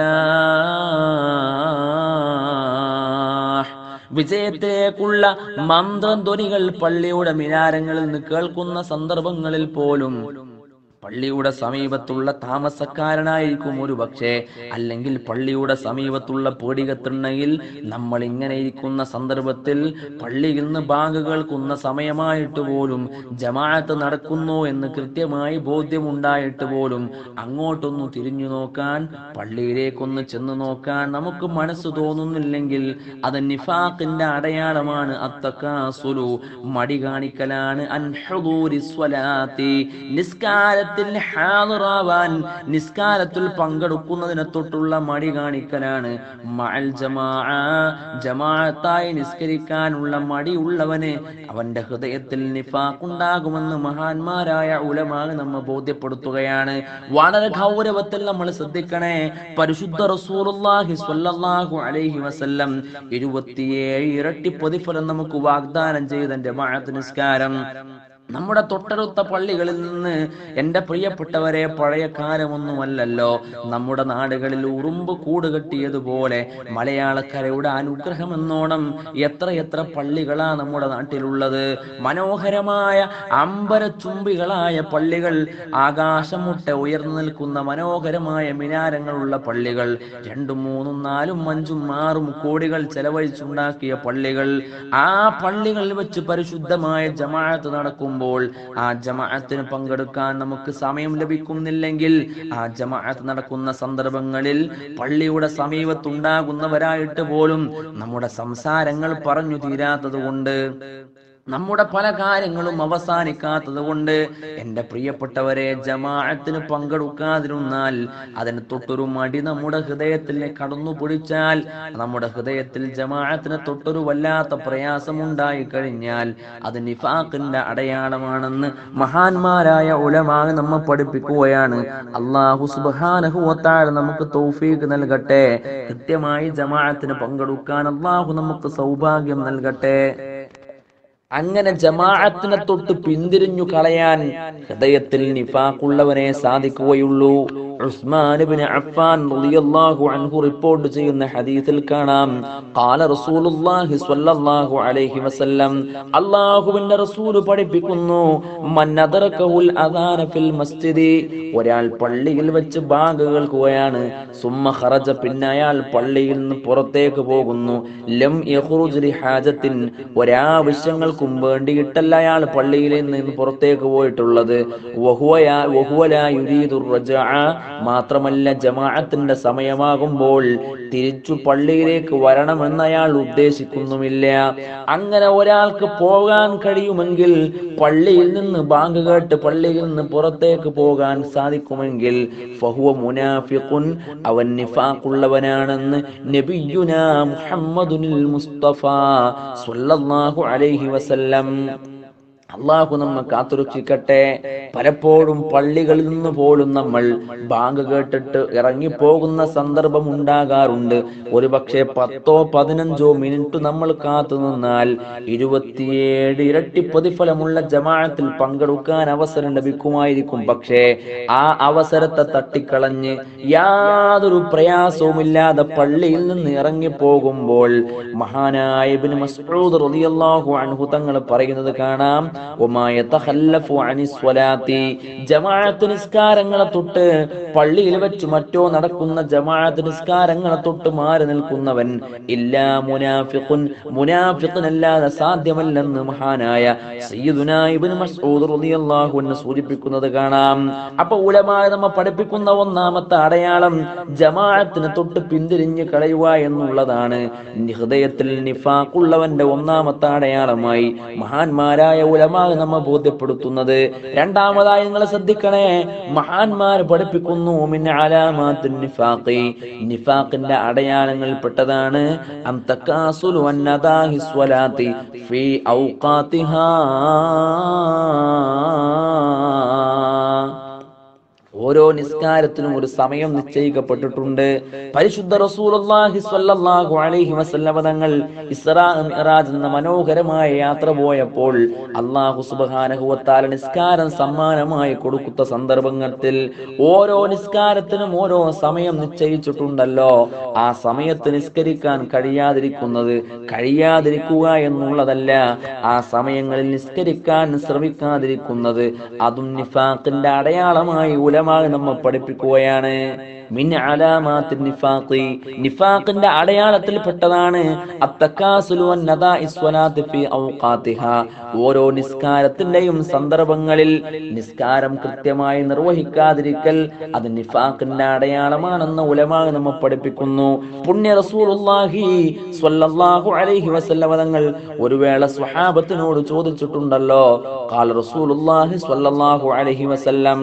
ഫലാഹ് വിജയത്തിലേക്കുള്ള മന്ത്രധ്വനികൾ പള്ളിയുടെ മിനാരങ്ങളിൽ നിന്ന് കേൾക്കുന്ന സന്ദർഭങ്ങളിൽ പോലും പള്ളിയുടെ സമീപത്തുള്ള താമസക്കാരനായിരിക്കും ഒരു പക്ഷേ അല്ലെങ്കിൽ പള്ളിയുടെ സമീപത്തുള്ള പേടികത്തിണ്ണയിൽ നമ്മൾ ഇങ്ങനെ ഇരിക്കുന്ന സന്ദർഭത്തിൽ പള്ളിയിൽ നിന്ന് ബാങ്ക് കേൾക്കുന്ന സമയമായിട്ട് പോലും ജമാഅത്ത് നടക്കുന്നു എന്ന് കൃത്യമായി ബോധ്യമുണ്ടായിട്ട് പോലും അങ്ങോട്ടൊന്ന് തിരിഞ്ഞു നോക്കാൻ പള്ളിയിലേക്കൊന്ന് ചെന്ന് നോക്കാൻ നമുക്ക് മനസ്സ് തോന്നുന്നില്ലെങ്കിൽ അത് നിഫാഖിന്റെ അടയാളമാണ് അത്തക്കാസുലു മടി കാണിക്കലാണ് അൻഹദൂരി സ്വലാത്തി നിസ്കാരത്തിൽ ഹാദിറാവാൻ നിസ്കാരത്തിൽ പങ്കെടുക്കുന്നതിനെ തൊട്ടുള്ള മടി കാണിക്കലാണ് മഅൽ ജമാഅ ജമാഅത്തായി നിസ്കരിക്കാനുള്ള മടിയുള്ളവന് അവന്റെ ഹൃദയത്തിൽ നിഫാഖ് ഉണ്ടാകുമെന്ന് മഹാന്മാരായ ഉലമാ നമ്മെ ബോധ്യപ്പെടുത്തുകയാണ് വളരെ ഗൗരവത്തിൽ നമ്മൾ ശ്രദ്ധിക്കണേ പരിശുദ്ധ റസൂലുള്ളാഹി സ്വല്ലല്ലാഹു അലൈഹി വസല്ലം ഇരുപത്തിയേഴ് ഇരട്ടി പ്രതിഫലം നമുക്ക് വാഗ്ദാനം ചെയ്ത ജമാഅത്ത് നിസ്കാരം നമ്മുടെ തൊട്ടടുത്ത പള്ളികളിൽ നിന്ന് എൻ്റെ പ്രിയപ്പെട്ടവരെ പഴയ കാലമൊന്നുമല്ലല്ലോ നമ്മുടെ നാടുകളിൽ ഉറുമ്പ് കൂട് കെട്ടിയതുപോലെ മലയാളക്കരയുടെ അനുഗ്രഹം എന്നോണം എത്ര എത്ര പള്ളികളാ നമ്മുടെ നാട്ടിലുള്ളത് മനോഹരമായ അമ്പരച്ചുംബികളായ പള്ളികൾ ആകാശം മുട്ട ഉയർന്നു നിൽക്കുന്ന മനോഹരമായ മിനാരങ്ങളുള്ള പള്ളികൾ രണ്ടും മൂന്നും നാലും അഞ്ചും ആറും കോടികൾ ചെലവഴിച്ചുണ്ടാക്കിയ പള്ളികൾ ആ പള്ളികളിൽ വെച്ച് പരിശുദ്ധമായ ജമാഅത്ത് നടക്കുമ്പോൾ ആ ജമാഅത്തിന് പങ്കെടുക്കാൻ നമുക്ക് സമയം ലഭിക്കുന്നില്ലെങ്കിൽ ആ ജമാഅത്ത് നടക്കുന്ന സന്ദർഭങ്ങളിൽ പള്ളിയുടെ സമീപത്തുണ്ടാകുന്നവരായിട്ട് പോലും നമ്മുടെ സംസാരങ്ങൾ പറഞ്ഞു തീരാത്തത് കൊണ്ട് നമ്മുടെ പല കാര്യങ്ങളും അവസാനിക്കാത്തത് കൊണ്ട് എൻ്റെ പ്രിയപ്പെട്ടവരെ ജമാഅത്തിന് പങ്കെടുക്കാതിരുന്നാൽ അതിന് തൊട്ടൊരു മടി നമ്മുടെ ഹൃദയത്തിൽ കടന്നു പിടിച്ചാൽ നമ്മുടെ ഹൃദയത്തിൽ ജമാഅത്തിന് തൊട്ടൊരു വല്ലാത്ത പ്രയാസമുണ്ടായി കഴിഞ്ഞാൽ അത് നിഫാഖിന്റെ അടയാളമാണെന്ന് മഹാന്മാരായ ഉലമാവ് നമ്മെ പഠിപ്പിക്കുകയാണ് അള്ളാഹു സുബാനഹുവത്താഴ നമുക്ക് തൗഫീഖ് നൽകട്ടെ കൃത്യമായി ജമാഅത്തിന് പങ്കെടുക്കാൻ അള്ളാഹു നമുക്ക് സൗഭാഗ്യം നൽകട്ടെ അങ്ങനെ ജമാഅത്തിനെ തൊട്ട് പിന്തിരിഞ്ഞു കളയാൻ ഹൃദയത്തിൽ നിഫാഖുള്ളവനെ സാധിക്കുകയുള്ളൂ ഉസ്മാൻ ഇബ്നു അഫ്ഫാൻ റളിയല്ലാഹു അൻഹു റിപ്പോർട്ട് ചെയ്യുന്ന ഹദീസിൽ കാണാം ഖാല റസൂലുള്ളാഹി സ്വല്ലല്ലാഹു അലൈഹി വസല്ലം അല്ലാഹുവിന്റെ റസൂൽ പഠിപ്പിക്കുന്നു മൻ അദറകഹുൽ അദാന ഫിൽ മസ്ജിദി ഒരാൾ പള്ളിയിൽ വെച്ച് ബാങ്ക് കേൾക്കുകയാണ് സുമ്മ ഖറജ പിന്നെ അയാൾ പള്ളിയിൽ നിന്ന് പുറത്തേക്ക് പോകുന്നു ലം യഖ്റുജ് ലി ഹാജത്തിൻ ഒരാവശ്യങ്ങൾക്കും വേണ്ടിയിട്ടല്ല അയാൾ പള്ളിയിൽ നിന്ന് പുറത്തേക്ക് പോയിട്ടുള്ളത് വഹുവ യാ- വഹുവ ലാ യുരീദു റജഅ മാത്രമല്ല ജമാഅത്തിന്റെ സമയമാകുമ്പോൾ തിരിച്ചു പള്ളിയിലേക്ക് വരണമെന്ന് അയാൾ ഉദ്ദേശിക്കുന്നുമില്ല അങ്ങനെ ഒരാൾക്ക് പോകാൻ കഴിയുമെങ്കിൽ പള്ളിയിൽ നിന്ന് ബാങ്ക് കേട്ട് പള്ളിയിൽ നിന്ന് പുറത്തേക്ക് പോകാൻ സാധിക്കുമെങ്കിൽ ഫഹുവ മുനാഫിഖുൻ അവൻ നിഫാഖുള്ളവനാണെന്ന് നബിയുന മുഹമ്മദുൽ മുസ്തഫ സ്വല്ലല്ലാഹു അലൈഹി വസല്ലം അള്ളാഹു നമ്മെ കാത്തുരക്ഷിക്കട്ടെ പലപ്പോഴും പള്ളികളിൽ നിന്ന് പോലും നമ്മൾ ബാങ്ക് കേട്ടിട്ട് ഇറങ്ങിപ്പോകുന്ന സന്ദർഭം ഉണ്ടാകാറുണ്ട് ഒരു പക്ഷേ പത്തോ പതിനഞ്ചോ മിനിറ്റ് നമ്മൾ കാത്തു നിന്നാൽ ഇരുപത്തിയേഴ് ഇരട്ടി പ്രതിഫലമുള്ള ജമാഅത്തിൽ പങ്കെടുക്കാൻ അവസരം ലഭിക്കുമായിരിക്കും പക്ഷേ ആ അവസരത്തെ തട്ടിക്കളഞ്ഞ് യാതൊരു പ്രയാസവുമില്ലാതെ പള്ളിയിൽ നിന്ന് ഇറങ്ങിപ്പോകുമ്പോൾ മഹാനായ ഇബ്നു മസ്ഊദ് റളിയല്ലാഹു അൻഹു തങ്ങൾ പറയുന്നത് കാണാം വമാ യതഖല്ലഫു അനിസ് സ്വലാത്തി ജമാഅത്ത് നിസ്കാരങ്ങളെ തൊട്ട് പള്ളിയിൽ വെച്ച് മറ്റോ നടക്കുന്ന ജമാഅത്ത് നിസ്കാരങ്ങളെ തൊട്ട് മാറി നിൽക്കുന്നവൻ ഇല്ലാ മുനാഫിഖുൻ മുനാഫിഖിനല്ലാതെ സാധ്യമല്ലെന്ന് മഹാനായ സയ്യിദുനാ ഇബ്നു മസ്ഊദ് റളിയല്ലാഹു അൻഹു സൂചിപ്പിക്കുന്നത് കാണാം അപ്പൊ ഉലമായ നമ്മ പഠിപ്പിക്കുന്ന ഒന്നാമത്തെ അടയാളം ജമാഅത്തിന് തൊട്ട് പിന്തിരിഞ്ഞ് കളയുക എന്നുള്ളതാണ് ഹൃദയത്തിൽ നിഫാഖുള്ളവന്റെ ഒന്നാമത്തെ അടയാളമായി മഹാന്മാരായ ഉലമാ നമ്മ ബോധ്യപ്പെടുത്തുന്നത് രണ്ടാമതായി നിങ്ങൾ ശ്രദ്ധിക്കണേ മഹാന്മാർ പഠിപ്പിക്കുന്നു മിൻ അലാമാത്തിൻ നിഫാഖി നിഫാഖിന്റെ അടയാളങ്ങളിൽ പെട്ടതാണ് അം തക്കാസുലു അൻ അദാഹി സ്വലാത്തി ഫീ ഔഖാത്തിഹാ ഓരോ നിസ്കാരത്തിനും ഒരു സമയം നിശ്ചയിക്കപ്പെട്ടിട്ടുണ്ട് പരിശുദ്ധ റസൂലുള്ളാഹി സ്വല്ലല്ലാഹു അലൈഹി വസല്ലമ തങ്ങൾ ഇസ്രാ മിഅ്റാജ് എന്ന മനോഹരമായ യാത്ര പോയപ്പോൾ അല്ലാഹു സുബ്ഹാനഹു വതആല നിസ്കാരം സമ്മാനമായി കൊടുക്കുന്ന സന്ദർഭങ്ങളിൽ ഓരോ നിസ്കാരത്തിനും ഓരോ സമയം നിശ്ചയിച്ചിട്ടുണ്ടല്ലോ ആ സമയത്ത് നിസ്കരിക്കാൻ കഴിയാതിരിക്കുന്നത് കഴിയാതിരിക്കുക എന്നുള്ളതല്ല ആ സമയങ്ങളിൽ നിസ്കരിക്കാൻ ശ്രമിക്കാതിരിക്കുന്നത് അതും നിഫാഖിന്റെ അടയാളമായി ഉലമാ നമ്മെ പഠിപ്പിക്കുകയാണ് മിൻ അലാമാത്തിൻ നിഫാഖി നിഫാഖിന്റെ അടയാളത്തിൽപ്പെട്ടതാണ് അത്തക്കാസുലു വൻ നദാഇ സ്വലാത്തി ഫീ ഔഖാത്തിഹാ ഓരോ നിസ്കാരത്തിന്റെയും സന്ദർഭങ്ങളിൽ നിസ്കാരം കൃത്യമായി നിർവഹിക്കാതിരിക്കൽ അത് നിഫാഖിന്റെ അടയാളമാണെന്ന് ഉലമാ നമ്മെ പഠിപ്പിക്കുന്നു പുണ്യ റസൂലുള്ളാഹി സ്വല്ലല്ലാഹു അലൈഹി വസല്ലമ തങ്ങൾ ഒരു വേള സ്വഹാബത്തിനോട് ചോദിച്ചിട്ടുണ്ടല്ലോ ഖാല റസൂലുള്ളാഹി സ്വല്ലല്ലാഹു അലൈഹി വസല്ലം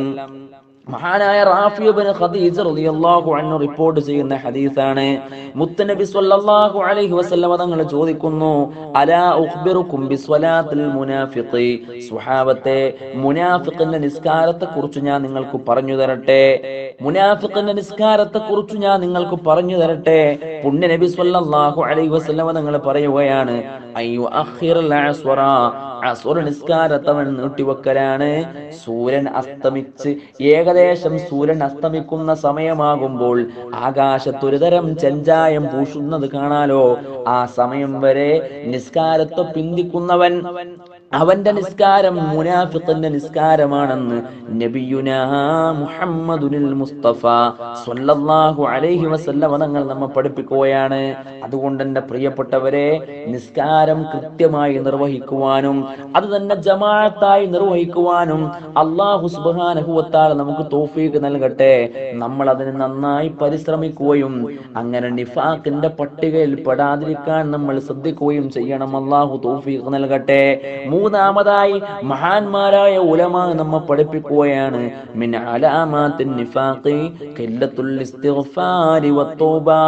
മഹാനായ റാഫി ഇബ്നു ഖദീജ റളിയല്ലാഹു അൻഹു റിപ്പോർട്ട് ചെയ്യുന്ന ഹദീസാണ് മുത്തനബി സ്വല്ലല്ലാഹു അലൈഹി വസല്ലമ തങ്ങൾ ചോദിക്കുന്നു അലാ ഉഖ്ബിറുക്കും ബിസ്വലാത്തിൽ മുനാഫിഖി സ്വഹാബത്തെ മുനാഫിഖിന്റെ നിസ്കാരത്തെ കുറിച്ച് ഞാൻ നിങ്ങൾക്ക് പറഞ്ഞു തരട്ടെ മുനാഫിഖിന്റെ നിസ്കാരത്തെ കുറിച്ച് ഞാൻ നിങ്ങൾക്ക് പറഞ്ഞു തരട്ടെ പുണ്യ നബി സ്വല്ലല്ലാഹു അലൈഹി വസല്ലമ തങ്ങൾ പറയുകയാണ് അയ്യു അഖിറൽ അസ്വറ അസുര നിസ്കാരത്തവൻ നീട്ടിവെക്കലാണ് സൂര്യൻ അസ്തമിച്ച് ഏകദേശം സൂര്യൻ അസ്തമിക്കുന്ന സമയമാകുമ്പോൾ ആകാശത്തൊരു തരം ചെഞ്ചായം പൂശുന്നത് കാണാലോ ആ സമയം വരെ നിസ്കാരത്തെ പിന്തിക്കുന്നവൻ അവന്റെ നിസ്കാരം മുനാഫിഖിന്റെ നിസ്കാരമാണെന്ന് നബിയുനാ മുഹമ്മദുൽ മുസ്തഫ സ്വല്ലല്ലാഹു അലൈഹി വസല്ലമ തങ്ങൾ നമ്മെ പഠിപ്പിക്കുകയാണ് അതുകൊണ്ട് എന്റെ പ്രിയപ്പെട്ടവരെ നിസ്കാരം കൃത്യമായി നിർവഹിക്കുവാനും അത് തന്നെ ജമാഅത്തായി നിർവഹിക്കുവാനും അള്ളാഹു സുബ്ഹാനഹു വതആല നമുക്ക് തൗഫീഖ് നൽകട്ടെ നമ്മൾ അതിന് നന്നായി പരിശ്രമിക്കുകയും അങ്ങനെ നിഫാഖിന്റെ പട്ടികയിൽ പെടാതിരിക്കാൻ നമ്മൾ ശ്രദ്ധിക്കുകയും ചെയ്യണം അള്ളാഹു തൗഫീഖ് നൽകട്ടെ മൂന്നാമതായി മഹാന്മാരായ ഉലമാ നമ്മെ പഠിപ്പിക്കുകയാണ് മിൻ അലാമാത്തിൻ നിഫാഖി ഖില്ലത്തുൽ ഇസ്തിഗ്ഫാരി വത്തൗബാ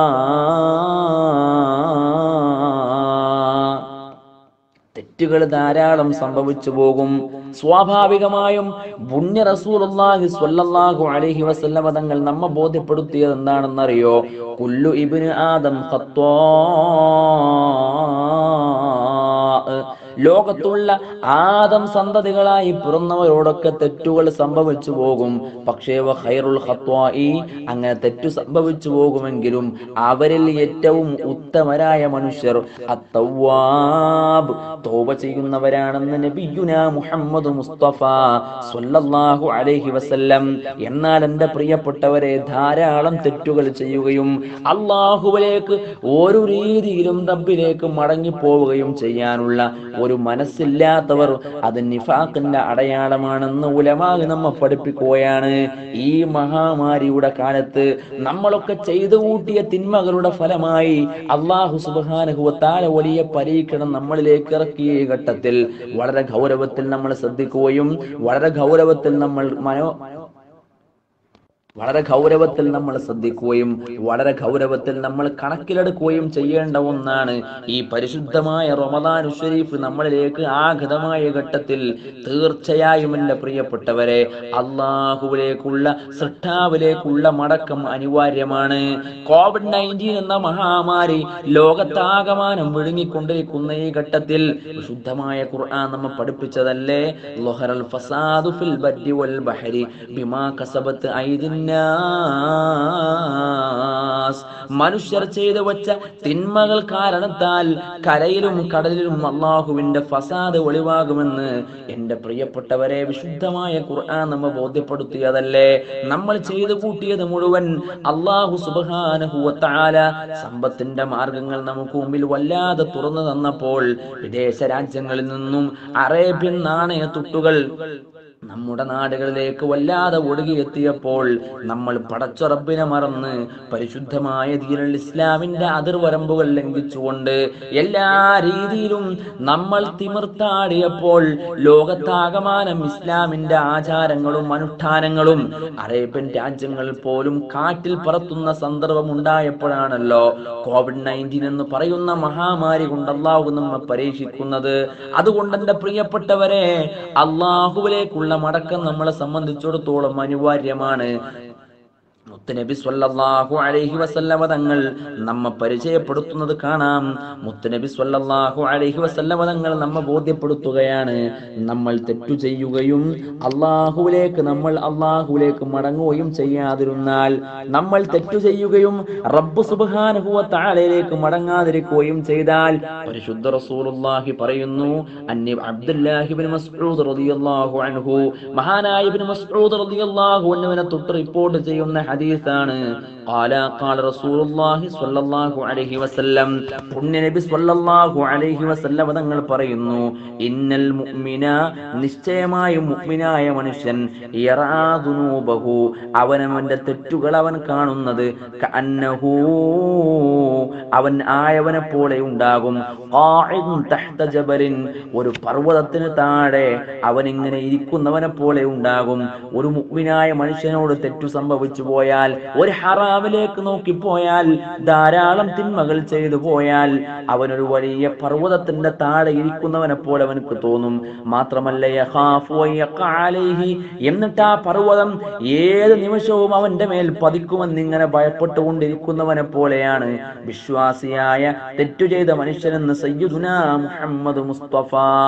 തെറ്റുകൾ ധാരാളം സംഭവിച്ചു പോകും സ്വാഭാവികമായും പുണ്യ റസൂലുള്ളാഹി സ്വല്ലല്ലാഹു അലൈഹി വസല്ലമ തങ്ങൾ നമ്മെ ബോധ്യപ്പെടുത്തിയത് എന്താണെന്നറിയോ കുല്ലു ഇബ്നു ആദം ഖത്താ ലോകത്തുള്ള ആദം സന്തതികളായി പിറന്നവരോടൊക്കെ തെറ്റുകൾ സംഭവിച്ചു പോകും പക്ഷേ വ ഖൈറുൽ ഖത്വാഇ അങ്ങനെ തെറ്റു സംഭവിച്ചു പോകുമെങ്കിലും അവരിൽ ഏറ്റവും ഉത്തമരായ മനുഷ്യർ അത്തവ്വാബ് തൗബ ചെയ്യുന്നവരാണെന്ന് നബിയുന മുഹമ്മദ് മുസ്തഫ സ്വല്ലല്ലാഹു അലൈഹി വസല്ലം എന്നാൽ എൻ്റെ പ്രിയപ്പെട്ടവരെ ധാരാളം തെറ്റുകൾ ചെയ്യുകയും അള്ളാഹുവിലേക്ക് ഒരു രീതിയിലും റബ്ബിലേക്ക് മടങ്ങിപ്പോവുകയും ചെയ്യാനുള്ള ഒരു മനസ്സില്ലാത്തവർ അത് നിഫാഖിന്റെ അടയാളമാണെന്ന് ഉലമാകി നമ്മെ പഠിപ്പിക്കുകയാണ് ഈ മഹാമാരിയുടെ കാലത്ത് നമ്മളൊക്കെ ചെയ്തു കൂട്ടിയ തിന്മകളുടെ ഫലമായി അള്ളാഹു സുബാനുഭവത്താല വലിയ പരീക്ഷണം നമ്മളിലേക്ക് ഇറക്കിയ ഈ ഘട്ടത്തിൽ വളരെ ഗൗരവത്തിൽ നമ്മൾ ശ്രദ്ധിക്കുകയും വളരെ ഗൗരവത്തിൽ നമ്മൾ മനോ വളരെ ഗൗരവത്തിൽ നമ്മൾ ശ്രദ്ധിക്കുകയും വളരെ ഗൗരവത്തിൽ നമ്മൾ കണക്കിലെടുക്കുകയും ചെയ്യേണ്ട ഒന്നാണ് ഈ പരിശുദ്ധമായ റമദാൻ ഷരീഫ് നമ്മളിലേക്ക് ആഗതമായ ഘട്ടത്തിൽ തീർച്ചയായും എൻ്റെ പ്രിയപ്പെട്ടവരെ അള്ളാഹുവിലേക്കുള്ള സൃഷ്ടാവിലേക്കുള്ള മടക്കം അനിവാര്യമാണ് കോവിഡ് നയൻറ്റീൻ എന്ന മഹാമാരി ലോകത്താകമാനം വിഴുങ്ങിക്കൊണ്ടിരിക്കുന്ന ഈ ഘട്ടത്തിൽ വിശുദ്ധമായ ഖുർആൻ നമ്മെ പഠിപ്പിച്ചതല്ലേ ലൊഹറൽ ഫസാദു ഫിൽ ബരി വൽ ബഹരി ബിമാ കസബത്ത് ഐദിൻ നാസ്. മനുഷ്യർ ചെയ്തു വച്ച തിന്മകൾ കാരണത്താൽ കരയിലും കടലിലും അള്ളാഹുവിന്റെ ഫസാദ് ഒളിവാകുമെന്ന് എന്റെ പ്രിയപ്പെട്ടവരെ വിശുദ്ധമായ ഖുർആൻ നമ്മെ ബോധ്യപ്പെടുത്തിയതല്ലേ നമ്മൾ ചെയ്തു കൂട്ടിയത് മുഴുവൻ അള്ളാഹു സുബാനഹുവത്താല സമ്പത്തിന്റെ മാർഗങ്ങൾ നമുക്ക് മുമ്പിൽ വല്ലാതെ തുറന്നു തന്നപ്പോൾ വിദേശ രാജ്യങ്ങളിൽ നിന്നും അറേബ്യൻ നാണയത്തുട്ടുകൾ നമ്മുടെ നാടുകളിലേക്ക് വല്ലാതെ ഒഴുകിയെത്തിയപ്പോൾ നമ്മൾ പടച്ചുറപ്പിനെ മറന്ന് പരിശുദ്ധമായ ദീനുൽ ഇസ്ലാമിന്റെ അതിർവരമ്പുകൾ ലംഘിച്ചുകൊണ്ട് എല്ലാ രീതിയിലും നമ്മൾ തിമിർത്താടിയപ്പോൾ ലോകത്താകമാനം ഇസ്ലാമിന്റെ ആചാരങ്ങളും അനുഷ്ഠാനങ്ങളും അറേബ്യൻ രാജ്യങ്ങളിൽ പോലും കാറ്റിൽ പറത്തുന്ന സന്ദർഭം ഉണ്ടായപ്പോഴാണല്ലോ കോവിഡ് നയൻറ്റീൻ എന്ന് പറയുന്ന മഹാമാരി കൊണ്ട് അള്ളാഹു നമ്മെ പരീക്ഷിക്കുന്നത് അതുകൊണ്ട് എന്റെ പ്രിയപ്പെട്ടവരെ അള്ളാഹുവിലേക്കുള്ള മടക്കം നമ്മളെ സംബന്ധിച്ചിടത്തോളം അനിവാര്യമാണ് മുത്തുനബി സ്വല്ലല്ലാഹു അലൈഹി വസല്ലമ തങ്ങൾ നമ്മെ പരിചയപ്പെടുത്തുന്നത് കാണാം മുത്തുനബി സ്വല്ലല്ലാഹു അലൈഹി വസല്ലമ തങ്ങൾ നമ്മെ ബോധ്യപ്പെടുത്തുകയാണ് നമ്മൾ തെറ്റു ചെയ്യുകയും അള്ളാഹുവിലേക്ക് നമ്മൾ അള്ളാഹുവിലേക്ക് മടങ്ങുകയും ചെയ്യാതിരുന്നാൽ നമ്മൾ തെറ്റു ചെയ്യുകയും റബ്ബ് സുബ്ഹാനഹു വ തആലയിലേക്ക് മടങ്ങാതിരിക്കുകയും ചെയ്താൽ പരിശുദ്ധ റസൂലുള്ളാഹി പറയുന്നു അന്നി അബ്ദുല്ലാഹി ഇബ്നു മസ്ഊദ് റളിയല്ലാഹു അൻഹു മഹാനായ ഇബ്നു മസ്ഊദ് റളിയല്ലാഹു അൻഹുവിനെ തൊട്ട് റിപ്പോർട്ട് ചെയ്യുന്ന ഹദീസാണ് قال قال رسول الله صلى الله عليه وسلم പുണ്യ നബി സ്വല്ലല്ലാഹു അലൈഹി വസല്ലം തങ്ങൾ പറയുന്നു ഇന്നൽ മുഅ്മിന നിശ്ചയമായും മുഅ്മിനായ മനുഷ്യൻ യറാ ദുനൂബഹു അവനവന്റെ തെറ്റുകൾ അവൻ കാണുന്നത് കഅന്നഹു അവൻ ആയവനെ പോലെ ഉണ്ടാകും ഖാഇദുൻ തഹ്ത ജബലിൻ ഒരു പർവ്വതത്തിന് താഴെ അവൻ ഇങ്ങനെ ഇരിക്കുന്നവനെ പോലെ ഉണ്ടാകും ഒരു മുഅ്മിനായ മനുഷ്യനോട് തെറ്റു സംഭവിച്ചു പോയാൽ ഒരു ഹറാമിലേക്ക് നോക്കിപ്പോയാൽ ധാരാളം തിന്മകൾ ചെയ്തു പോയാൽ അവനൊരു വലിയ പർവ്വതത്തിന്റെ താഴെ ഇരിക്കുന്നവനെ പോലെ അവനക്ക് തോന്നും മാത്രമല്ല യഖാഫു അൻ യഖഅ അലൈഹി എന്നിട്ട് ആ പർവ്വതം ഏത് നിമിഷവും അവന്റെ മേൽ പതിക്കുമെന്ന് ഇങ്ങനെ ഭയപ്പെട്ടുകൊണ്ടിരിക്കുന്നവനെ പോലെയാണ് വിശ്വാസിയായ തെറ്റു ചെയ്ത മനുഷ്യനെന്ന് സയ്യിദുനാ മുഹമ്മദ് മുസ്തഫ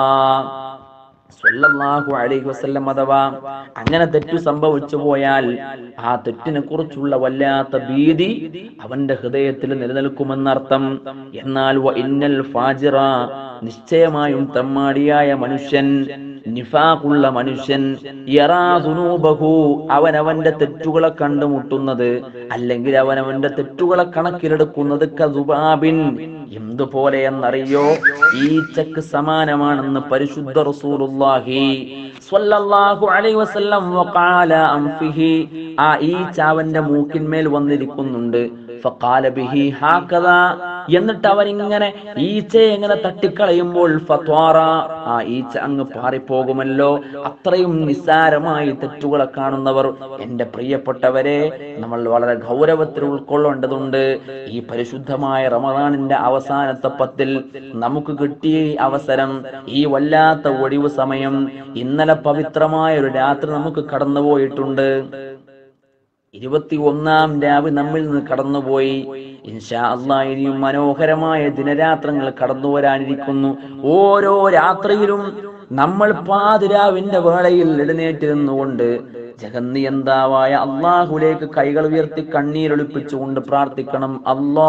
സ്വല്ലല്ലാഹു അലൈഹി വസല്ലം അഥവാ അങ്ങനെ തെറ്റു സംഭവിച്ചു പോയാൽ ആ തെറ്റിനെ കുറിച്ചുള്ള വല്ലാത്ത ഭീതി അവന്റെ ഹൃദയത്തിൽ നിലനിൽക്കുമെന്നർത്ഥം എന്നാൽ വ ഇന്നൽ ഫാജിറ നിശ്ചയമായും തമ്മാടിയായ മനുഷ്യൻ നിഫാഖുള്ള മനുഷ്യൻ യറാ ദുനൂബഹു അവനവന്റെ തെറ്റുകളെ കണ്ടുമുട്ടുന്നത് അല്ലെങ്കിൽ അവനവന്റെ തെറ്റുകളെ കണക്കിലെടുക്കുന്നത് കസുബാബിൻ എന്തുപോലെ എന്നറിയോ ഈച്ചക്ക് സമാനമാണെന്ന് പരിശുദ്ധ റസൂലുള്ളാഹി സ്വല്ലല്ലാഹു അലൈഹി വസല്ലം വഖാല അംഫിഹി ആ ഈച്ച അവന്റെ മൂക്കിന്മേൽ വന്നിരിക്കുന്നുണ്ട് ഫഖാല ബിഹി ഹാകദാ എന്നിട്ട് അവൻ ഇങ്ങനെ ഈച്ചയെ ഇങ്ങനെ തട്ടിക്കളയുമ്പോൾ ഫത്വാറ ആ ഈച്ച അങ്ങ് പാറിപ്പോകുമല്ലോ അത്രയും നിസ്സാരമായി തെറ്റുകളെ കാണുന്നവർ എന്റെ പ്രിയപ്പെട്ടവരെ നമ്മൾ വളരെ ഗൗരവത്തിൽ ഉൾക്കൊള്ളേണ്ടതുണ്ട് ഈ പരിശുദ്ധമായ റമദാനിന്റെ അവസാനത്തെ പത്തിൽ നമുക്ക് കിട്ടിയ ഈ അവസരം ഈ വല്ലാത്ത ഒഴിവ് സമയം ഇന്നലെ പവിത്രമായ ഒരു രാത്രി നമുക്ക് കടന്നുപോയിട്ടുണ്ട് ഇരുപത്തി ഒന്നാം രാവ് നമ്മിൽ നിന്ന് കടന്നുപോയി ഇൻഷാ അള്ളാ ഇനിയും മനോഹരമായ ദിനരാത്രങ്ങൾ കടന്നു വരാനിരിക്കുന്നു ഓരോ രാത്രിയിലും നമ്മൾ പാതിരാവിന്റെ വേളയിൽ എഴുന്നേറ്റിരുന്നുകൊണ്ട് ജഗന്നിയന്താവായ അള്ളാഹുലേക്ക് കൈകൾ ഉയർത്തി കണ്ണീരൊളിപ്പിച്ചുകൊണ്ട് പ്രാർത്ഥിക്കണം അല്ലാ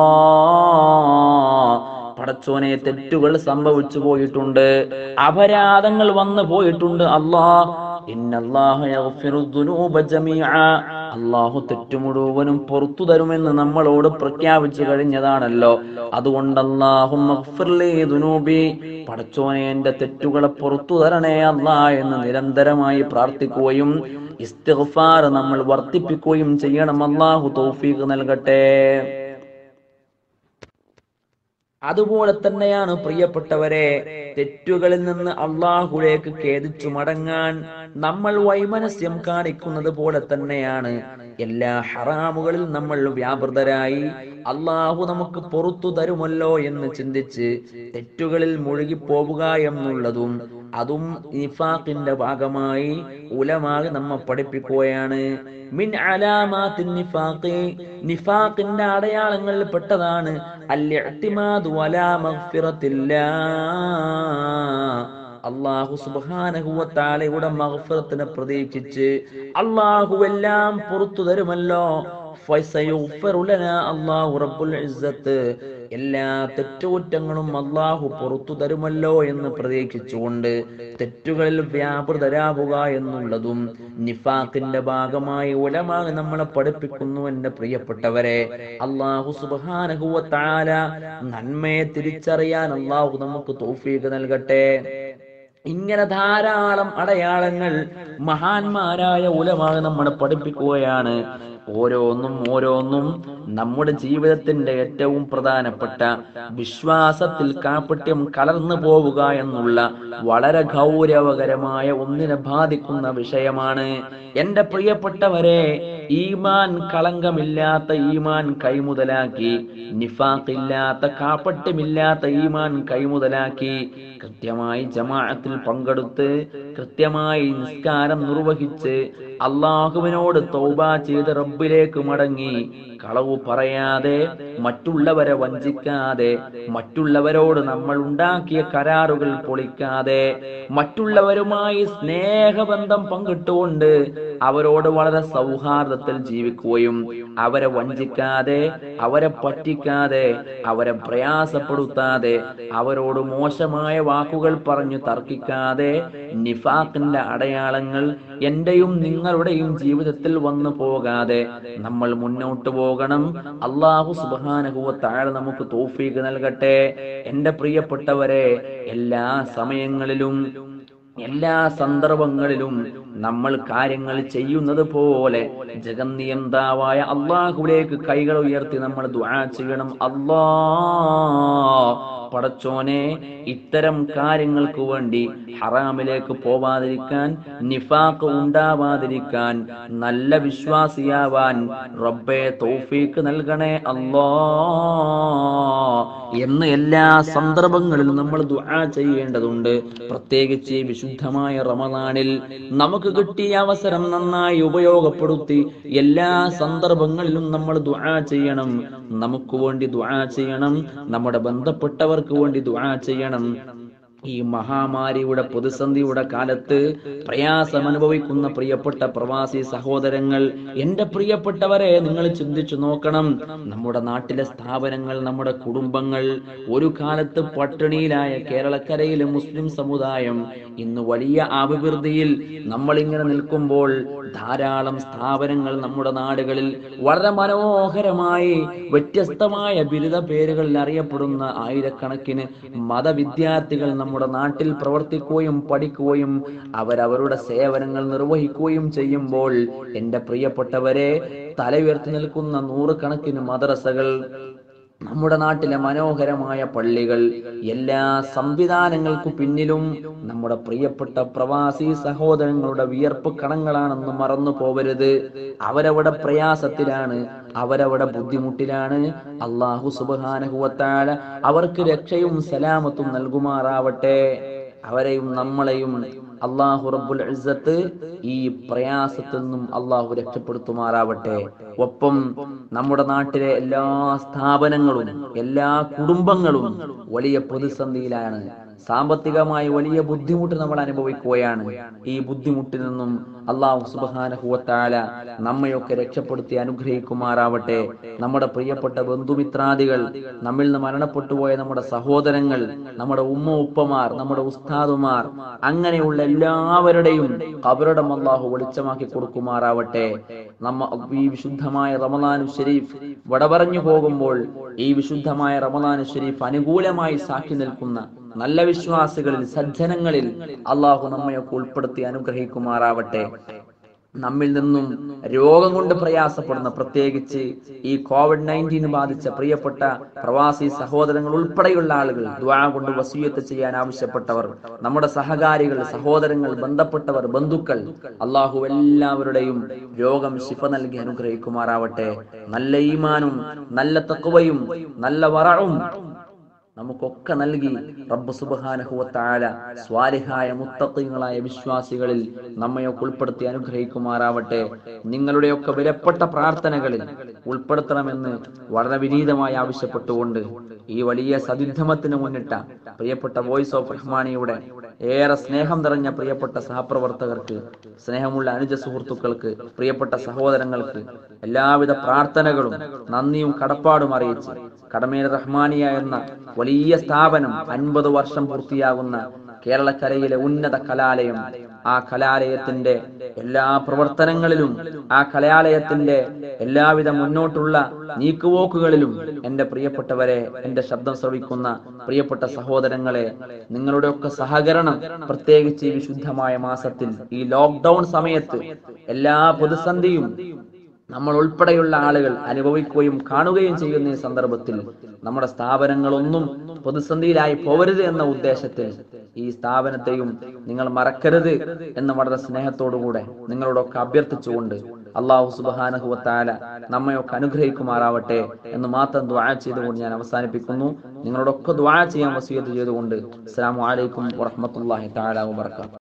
പടച്ചോനെ തെറ്റുകൾ സംഭവിച്ചു പോയിട്ടുണ്ട് അപരാധങ്ങൾ വന്നു പോയിട്ടുണ്ട് അല്ലാ ഇന്നല്ലാഹ യഗ്ഫിറു ദുനൂബ ജമീഅ അള്ളാഹു തെറ്റു മുഴുവനും പുറത്തു തരുമെന്ന് നമ്മളോട് പ്രഖ്യാപിച്ചു കഴിഞ്ഞതാണല്ലോ അതുകൊണ്ട് അള്ളാഹു ദുനൂബി പടച്ചോനെ എന്റെ തെറ്റുകളെ പുറത്തു തരണേ അല്ലാ എന്ന് നിരന്തരമായി പ്രാർത്ഥിക്കുകയും ഇസ്തിഗ്ഫാർ നമ്മൾ വർദ്ധിപ്പിക്കുകയും ചെയ്യണം അള്ളാഹു തൗഫീഖ് നൽകട്ടെ അതുപോലെ തന്നെയാണ് പ്രിയപ്പെട്ടവരെ തെറ്റുകളിൽ നിന്ന് അള്ളാഹുലേക്ക് ഖേദിച്ചു മടങ്ങാൻ നമ്മൾ വൈമനസ്യം കാണിക്കുന്നത് പോലെ തന്നെയാണ് എല്ലാ ഹറാമുകളിൽ നമ്മൾ വ്യാപൃതരായി അള്ളാഹു നമുക്ക് പുറത്തു തരുമല്ലോ എന്ന് ചിന്തിച്ച് തെറ്റുകളിൽ മുഴുകിപ്പോവുക എന്നുള്ളതും അതും നിഫാഖിന്റെ ഭാഗമായി ഉലമാകെ നമ്മെ പഠിപ്പിക്കുകയാണ് മിൻ അലാമാത്തിൻ നിഫാഖി നിഫാഖിന്റെ അടയാളങ്ങളിൽ പെട്ടതാണ് അൽ-ഇഅ്തിമാദു വലാ മഗ്ഫിറത്തില്ലാ അള്ളാഹു സുബാനഹുവത്താലയുടെ മഹഫറത്തിനെ പ്രതീക്ഷിച്ച് അള്ളാഹു എല്ലാം പുറത്തു തരുമല്ലോ ഫസയുഗ്ഫറു ലനാ അല്ലാഹു റബ്ബുൽ ഇസ്സത്ത് എല്ലാ തെറ്റുകുറ്റങ്ങളും അള്ളാഹു പുറത്തു തരുമല്ലോ എന്ന് പ്രതീക്ഷിച്ചുകൊണ്ട് തെറ്റുകളിൽ വ്യാപൃതരാവുക എന്നുള്ളതും നിഫാഖിന്റെ ഭാഗമായി ഉലമായി നമ്മളെ പഠിപ്പിക്കുന്നു എന്റെ പ്രിയപ്പെട്ടവരെ അള്ളാഹു സുബാനഹുവ താല നന്മയെ തിരിച്ചറിയാൻ അള്ളാഹു നമുക്ക് തോഫീക്ക് നൽകട്ടെ ഇങ്ങനെ ധാരാളം അടയാളങ്ങൾ മഹാന്മാരായ ഉലമായി നമ്മളെ പഠിപ്പിക്കുകയാണ് ഓരോന്നും ഓരോന്നും നമ്മുടെ ജീവിതത്തിന്റെ ഏറ്റവും പ്രധാനപ്പെട്ട വിശ്വാസത്തിൽ കാപ്പട്യം കലർന്നു പോവുക എന്നുള്ള വളരെ ഗൗരവകരമായ ഒന്നിനെ ബാധിക്കുന്ന വിഷയമാണ് എന്റെ പ്രിയപ്പെട്ടവരെ ഈമാൻ കളങ്കമില്ലാത്ത ഈമാൻ കൈമുതലാക്കി നിഫാഖില്ലാത്ത കാപ്പട്യമില്ലാത്ത ഈമാൻ കൈമുതലാക്കി കൃത്യമായി ജമാഅത്തിൽ പങ്കെടുത്ത് കൃത്യമായി നിസ്കാരം നിർവഹിച്ച് അള്ളാഹുവിനോട് തൗബ ചെയ്ത് റബ്ബിലേക്ക് മടങ്ങി കളവ് പറയാതെ മറ്റുള്ളവരെ വഞ്ചിക്കാതെ മറ്റുള്ളവരോട് നമ്മൾ ഉണ്ടാക്കിയ കരാറുകൾ പൊളിക്കാതെ മറ്റുള്ളവരുമായി സ്നേഹബന്ധം പങ്കിട്ടുകൊണ്ട് അവരോട് വളരെ സൗഹാർദ്ദത്തിൽ ജീവിക്കുകയും അവരെ വഞ്ചിക്കാതെ അവരെ പറ്റിക്കാതെ അവരെ പ്രയാസപ്പെടുത്താതെ അവരോട് മോശമായ വാക്കുകൾ പറഞ്ഞു തർക്കിക്കാതെ നിഫാഖിന്റെ അടയാളങ്ങൾ എന്റെയും നിങ്ങളുടെയും ജീവിതത്തിൽ വന്നു പോകാതെ നമ്മൾ മുന്നോട്ട് പോകണം അള്ളാഹു സുബാനഹുവ താഴെ നമുക്ക് തോഫീക്ക് നൽകട്ടെ എന്റെ പ്രിയപ്പെട്ടവരെ എല്ലാ സമയങ്ങളിലും എല്ലാ സന്ദർഭങ്ങളിലും നമ്മൾ കാര്യങ്ങൾ ചെയ്യുന്നത് പോലെ ജഗന്നിയന്താവായ അള്ളാഹുലേക്ക് കൈകൾ ഉയർത്തി നമ്മൾ ദുആ ചെയ്യണം അല്ലാ പടച്ചോനെ ഇത്തരം കാര്യങ്ങൾക്ക് വേണ്ടി ഹറാമിലേക്ക് പോവാതിരിക്കാൻ നിഫാഖ് ഉണ്ടാവാതിരിക്കാൻ നല്ല വിശ്വാസിയാവാൻ റബ്ബെ തൗഫീക്ക് നൽകണേ അല്ലാ എന്ന് എല്ലാ സന്ദർഭങ്ങളിലും നമ്മൾ ദുആ ചെയ്യേണ്ടതുണ്ട് പ്രത്യേകിച്ച് ഈ വിശുദ്ധമായ റമദാനിൽ നമുക്ക് കിട്ടിയ അവസരം നന്നായി ഉപയോഗപ്പെടുത്തി എല്ലാ സന്ദർഭങ്ങളിലും നമ്മൾ ദുആ ചെയ്യണം നമുക്ക് വേണ്ടി ദുആ ചെയ്യണം നമ്മുടെ ബന്ധപ്പെട്ടവർക്ക് വേണ്ടി ദുആ ചെയ്യണം ഈ മഹാമാരിയുടെ പ്രതിസന്ധിയുടെ കാലത്ത് പ്രയാസം അനുഭവിക്കുന്ന പ്രിയപ്പെട്ട പ്രവാസി സഹോദരങ്ങൾ എന്റെ പ്രിയപ്പെട്ടവരെ നിങ്ങൾ ചിന്തിച്ചു നോക്കണം നമ്മുടെ നാട്ടിലെ സ്ഥാപനങ്ങൾ നമ്മുടെ കുടുംബങ്ങൾ ഒരു കാലത്ത് പട്ടിണിയിലായ കേരളക്കരയിലെ മുസ്ലിം സമുദായം ഇന്ന് വലിയ അഭിവൃദ്ധിയിൽ നമ്മൾ ഇങ്ങനെ നിൽക്കുമ്പോൾ ധാരാളം സ്ഥാപനങ്ങൾ നമ്മുടെ നാടുകളിൽ വളരെ മനോഹരമായി വ്യത്യസ്തമായ ബിരുദ പേരുകളിൽ അറിയപ്പെടുന്ന ആയിരക്കണക്കിന് മതവിദ്യാർത്ഥികൾ നമ്മുടെ നാട്ടിൽ പ്രവർത്തിക്കുകയും പഠിക്കുകയും അവരവരുടെ സേവനങ്ങൾ നിർവഹിക്കുകയും ചെയ്യുമ്പോൾ എന്റെ പ്രിയപ്പെട്ടവരെ തല ഉയർത്തി നിൽക്കുന്ന നൂറുകണക്കിന് മദ്രസകൾ നമ്മുടെ നാട്ടിലെ മനോഹരമായ പള്ളികൾ എല്ലാ സംവിധാനങ്ങൾക്കു പിന്നിലും നമ്മുടെ പ്രിയപ്പെട്ട പ്രവാസി സഹോദരങ്ങളുടെ വിയർപ്പ് കണങ്ങളാണെന്ന് മറന്നു പോവരുത് അവരവിടെ പ്രയാസത്തിലാണ് അവരവിടെ ബുദ്ധിമുട്ടിലാണ് അള്ളാഹു സുബാനഹുവത്താല അവർക്ക് രക്ഷയും സലാമത്തും നൽകുമാറാവട്ടെ അവരെയും നമ്മളെയും അള്ളാഹു റബ്ബുൽ ഇസ്സത്ത് ഈ പ്രയാസത്തിൽ നിന്നും അള്ളാഹു രക്ഷപ്പെടുത്തുമാറാവട്ടെ ഒപ്പം നമ്മുടെ നാട്ടിലെ എല്ലാ സ്ഥാപനങ്ങളും എല്ലാ കുടുംബങ്ങളും വലിയ പ്രതിസന്ധിയിലാണ് സാമ്പത്തികമായി വലിയ ബുദ്ധിമുട്ട് നമ്മൾ അനുഭവിക്കുകയാണ് ഈ ബുദ്ധിമുട്ടിൽ നിന്നും അള്ളാഹു സുബാനഹുവത്താല നമ്മയൊക്കെ രക്ഷപ്പെടുത്തി അനുഗ്രഹിക്കുമാറാവട്ടെ നമ്മുടെ പ്രിയപ്പെട്ട ബന്ധുമിത്രാദികൾ നമ്മിൽ നിന്ന് മരണപ്പെട്ടുപോയ നമ്മുടെ സഹോദരങ്ങൾ നമ്മുടെ ഉമ്മ ഉപ്പമാർ നമ്മുടെ ഉസ്താദുമാർ അങ്ങനെയുള്ള എല്ലാവരുടെയും കബറിടം അള്ളാഹു വെളിച്ചമാക്കി കൊടുക്കുമാറാവട്ടെ നമ്മ ഈ വിശുദ്ധമായ റമദാനു ഷരീഫ് വട പറഞ്ഞു പോകുമ്പോൾ ഈ വിശുദ്ധമായ റമദാനു ഷരീഫ് അനുകൂലമായി സാക്ഷി നിൽക്കുന്ന നല്ല വിശ്വാസികളിൽ സജ്ജനങ്ങളിൽ അള്ളാഹു നമ്മയൊക്കെ ഉൾപ്പെടുത്തി അനുഗ്രഹിക്കുമാറാവട്ടെ നമ്മിൽ നിന്നും രോഗം കൊണ്ട് പ്രയാസപ്പെടുന്ന പ്രത്യേകിച്ച് ഈ കോവിഡ് നയൻറ്റീൻ ബാധിച്ച പ്രിയപ്പെട്ട പ്രവാസി സഹോദരങ്ങൾ ഉൾപ്പെടെയുള്ള ആളുകൾ ദ്വാ കൊണ്ട് വസീയത്ത് ചെയ്യാൻ ആവശ്യപ്പെട്ടവർ നമ്മുടെ സഹകാരികൾ സഹോദരങ്ങൾ ബന്ധപ്പെട്ടവർ ബന്ധുക്കൾ അള്ളാഹു എല്ലാവരുടെയും രോഗം ശിഫ നൽകി അനുഗ്രഹിക്കുമാറാവട്ടെ നല്ല ഈമാനും നല്ല തക്കുവയും നല്ല വറവും നമുക്കൊക്കെ നൽകി റബ്ബ് സുബാനഹുവത്താല സ്വാലിഹായ മുത്തങ്ങളായ വിശ്വാസികളിൽ നമ്മയൊക്കെ ഉൾപ്പെടുത്തി അനുഗ്രഹിക്കുമാറാവട്ടെ നിങ്ങളുടെയൊക്കെ വിലപ്പെട്ട പ്രാർത്ഥനകളിൽ ഉൾപ്പെടുത്തണമെന്ന് വളരെ വിനീതമായി ആവശ്യപ്പെട്ടുകൊണ്ട് ഈ വലിയ സതിദ്ധമത്തിന് മുന്നിട്ട പ്രിയപ്പെട്ട വോയിസ് ഓഫ് റഹ്മാനിയുടെ ഏറെ സ്നേഹം നിറഞ്ഞ പ്രിയപ്പെട്ട സഹപ്രവർത്തകർക്ക് സ്നേഹമുള്ള അനുജ സുഹൃത്തുക്കൾക്ക് പ്രിയപ്പെട്ട സഹോദരങ്ങൾക്ക് എല്ലാവിധ പ്രാർത്ഥനകളും നന്ദിയും കടപ്പാടും അറിയിച്ച് കടമേൽ റഹ്മാനിയ എന്ന വലിയ സ്ഥാപനം അൻപത് വർഷം പൂർത്തിയാകുന്ന കേരളക്കരയിലെ ഉന്നത കലാലയം ആ കലാലയത്തിന്റെ എല്ലാ പ്രവർത്തനങ്ങളിലും ആ കലാലയത്തിന്റെ എല്ലാവിധ മുന്നോട്ടുള്ള നീക്കുപോക്കുകളിലും എന്റെ പ്രിയപ്പെട്ടവരെ എന്റെ ശബ്ദം ശ്രവിക്കുന്ന പ്രിയപ്പെട്ട സഹോദരങ്ങളെ നിങ്ങളുടെ ഒക്കെ സഹകരണം പ്രത്യേകിച്ച് ഈ വിശുദ്ധമായ മാസത്തിൽ ഈ ലോക്ക്ഡൌൺ സമയത്ത് എല്ലാ പ്രതിസന്ധിയും നമ്മൾ ഉൾപ്പെടെയുള്ള ആളുകൾ അനുഭവിക്കുകയും കാണുകയും ചെയ്യുന്ന ഈ സന്ദർഭത്തിൽ നമ്മുടെ സ്ഥാപനങ്ങളൊന്നും പ്രതിസന്ധിയിലായി പോകരുത് എന്ന ഉദ്ദേശത്തിൽ ഈ സ്ഥാപനത്തെയും നിങ്ങൾ മറക്കരുത് എന്ന് വളരെ സ്നേഹത്തോടുകൂടെ നിങ്ങളോടൊക്കെ അഭ്യർത്ഥിച്ചുകൊണ്ട് അള്ളാഹു സുബാനഹുവത്താല നമ്മയൊക്കെ അനുഗ്രഹിക്കുമാറാവട്ടെ എന്ന് മാത്രം ദ്വാ ചെയ്തുകൊണ്ട് ഞാൻ അവസാനിപ്പിക്കുന്നു നിങ്ങളോടൊക്കെ ദ്വാ ചെയ്യാൻ വസീയത്ത് ചെയ്തുകൊണ്ട് അസ്സാം വലൈക്കും വറഹമത്തല്ലാഹി താല വാത്തു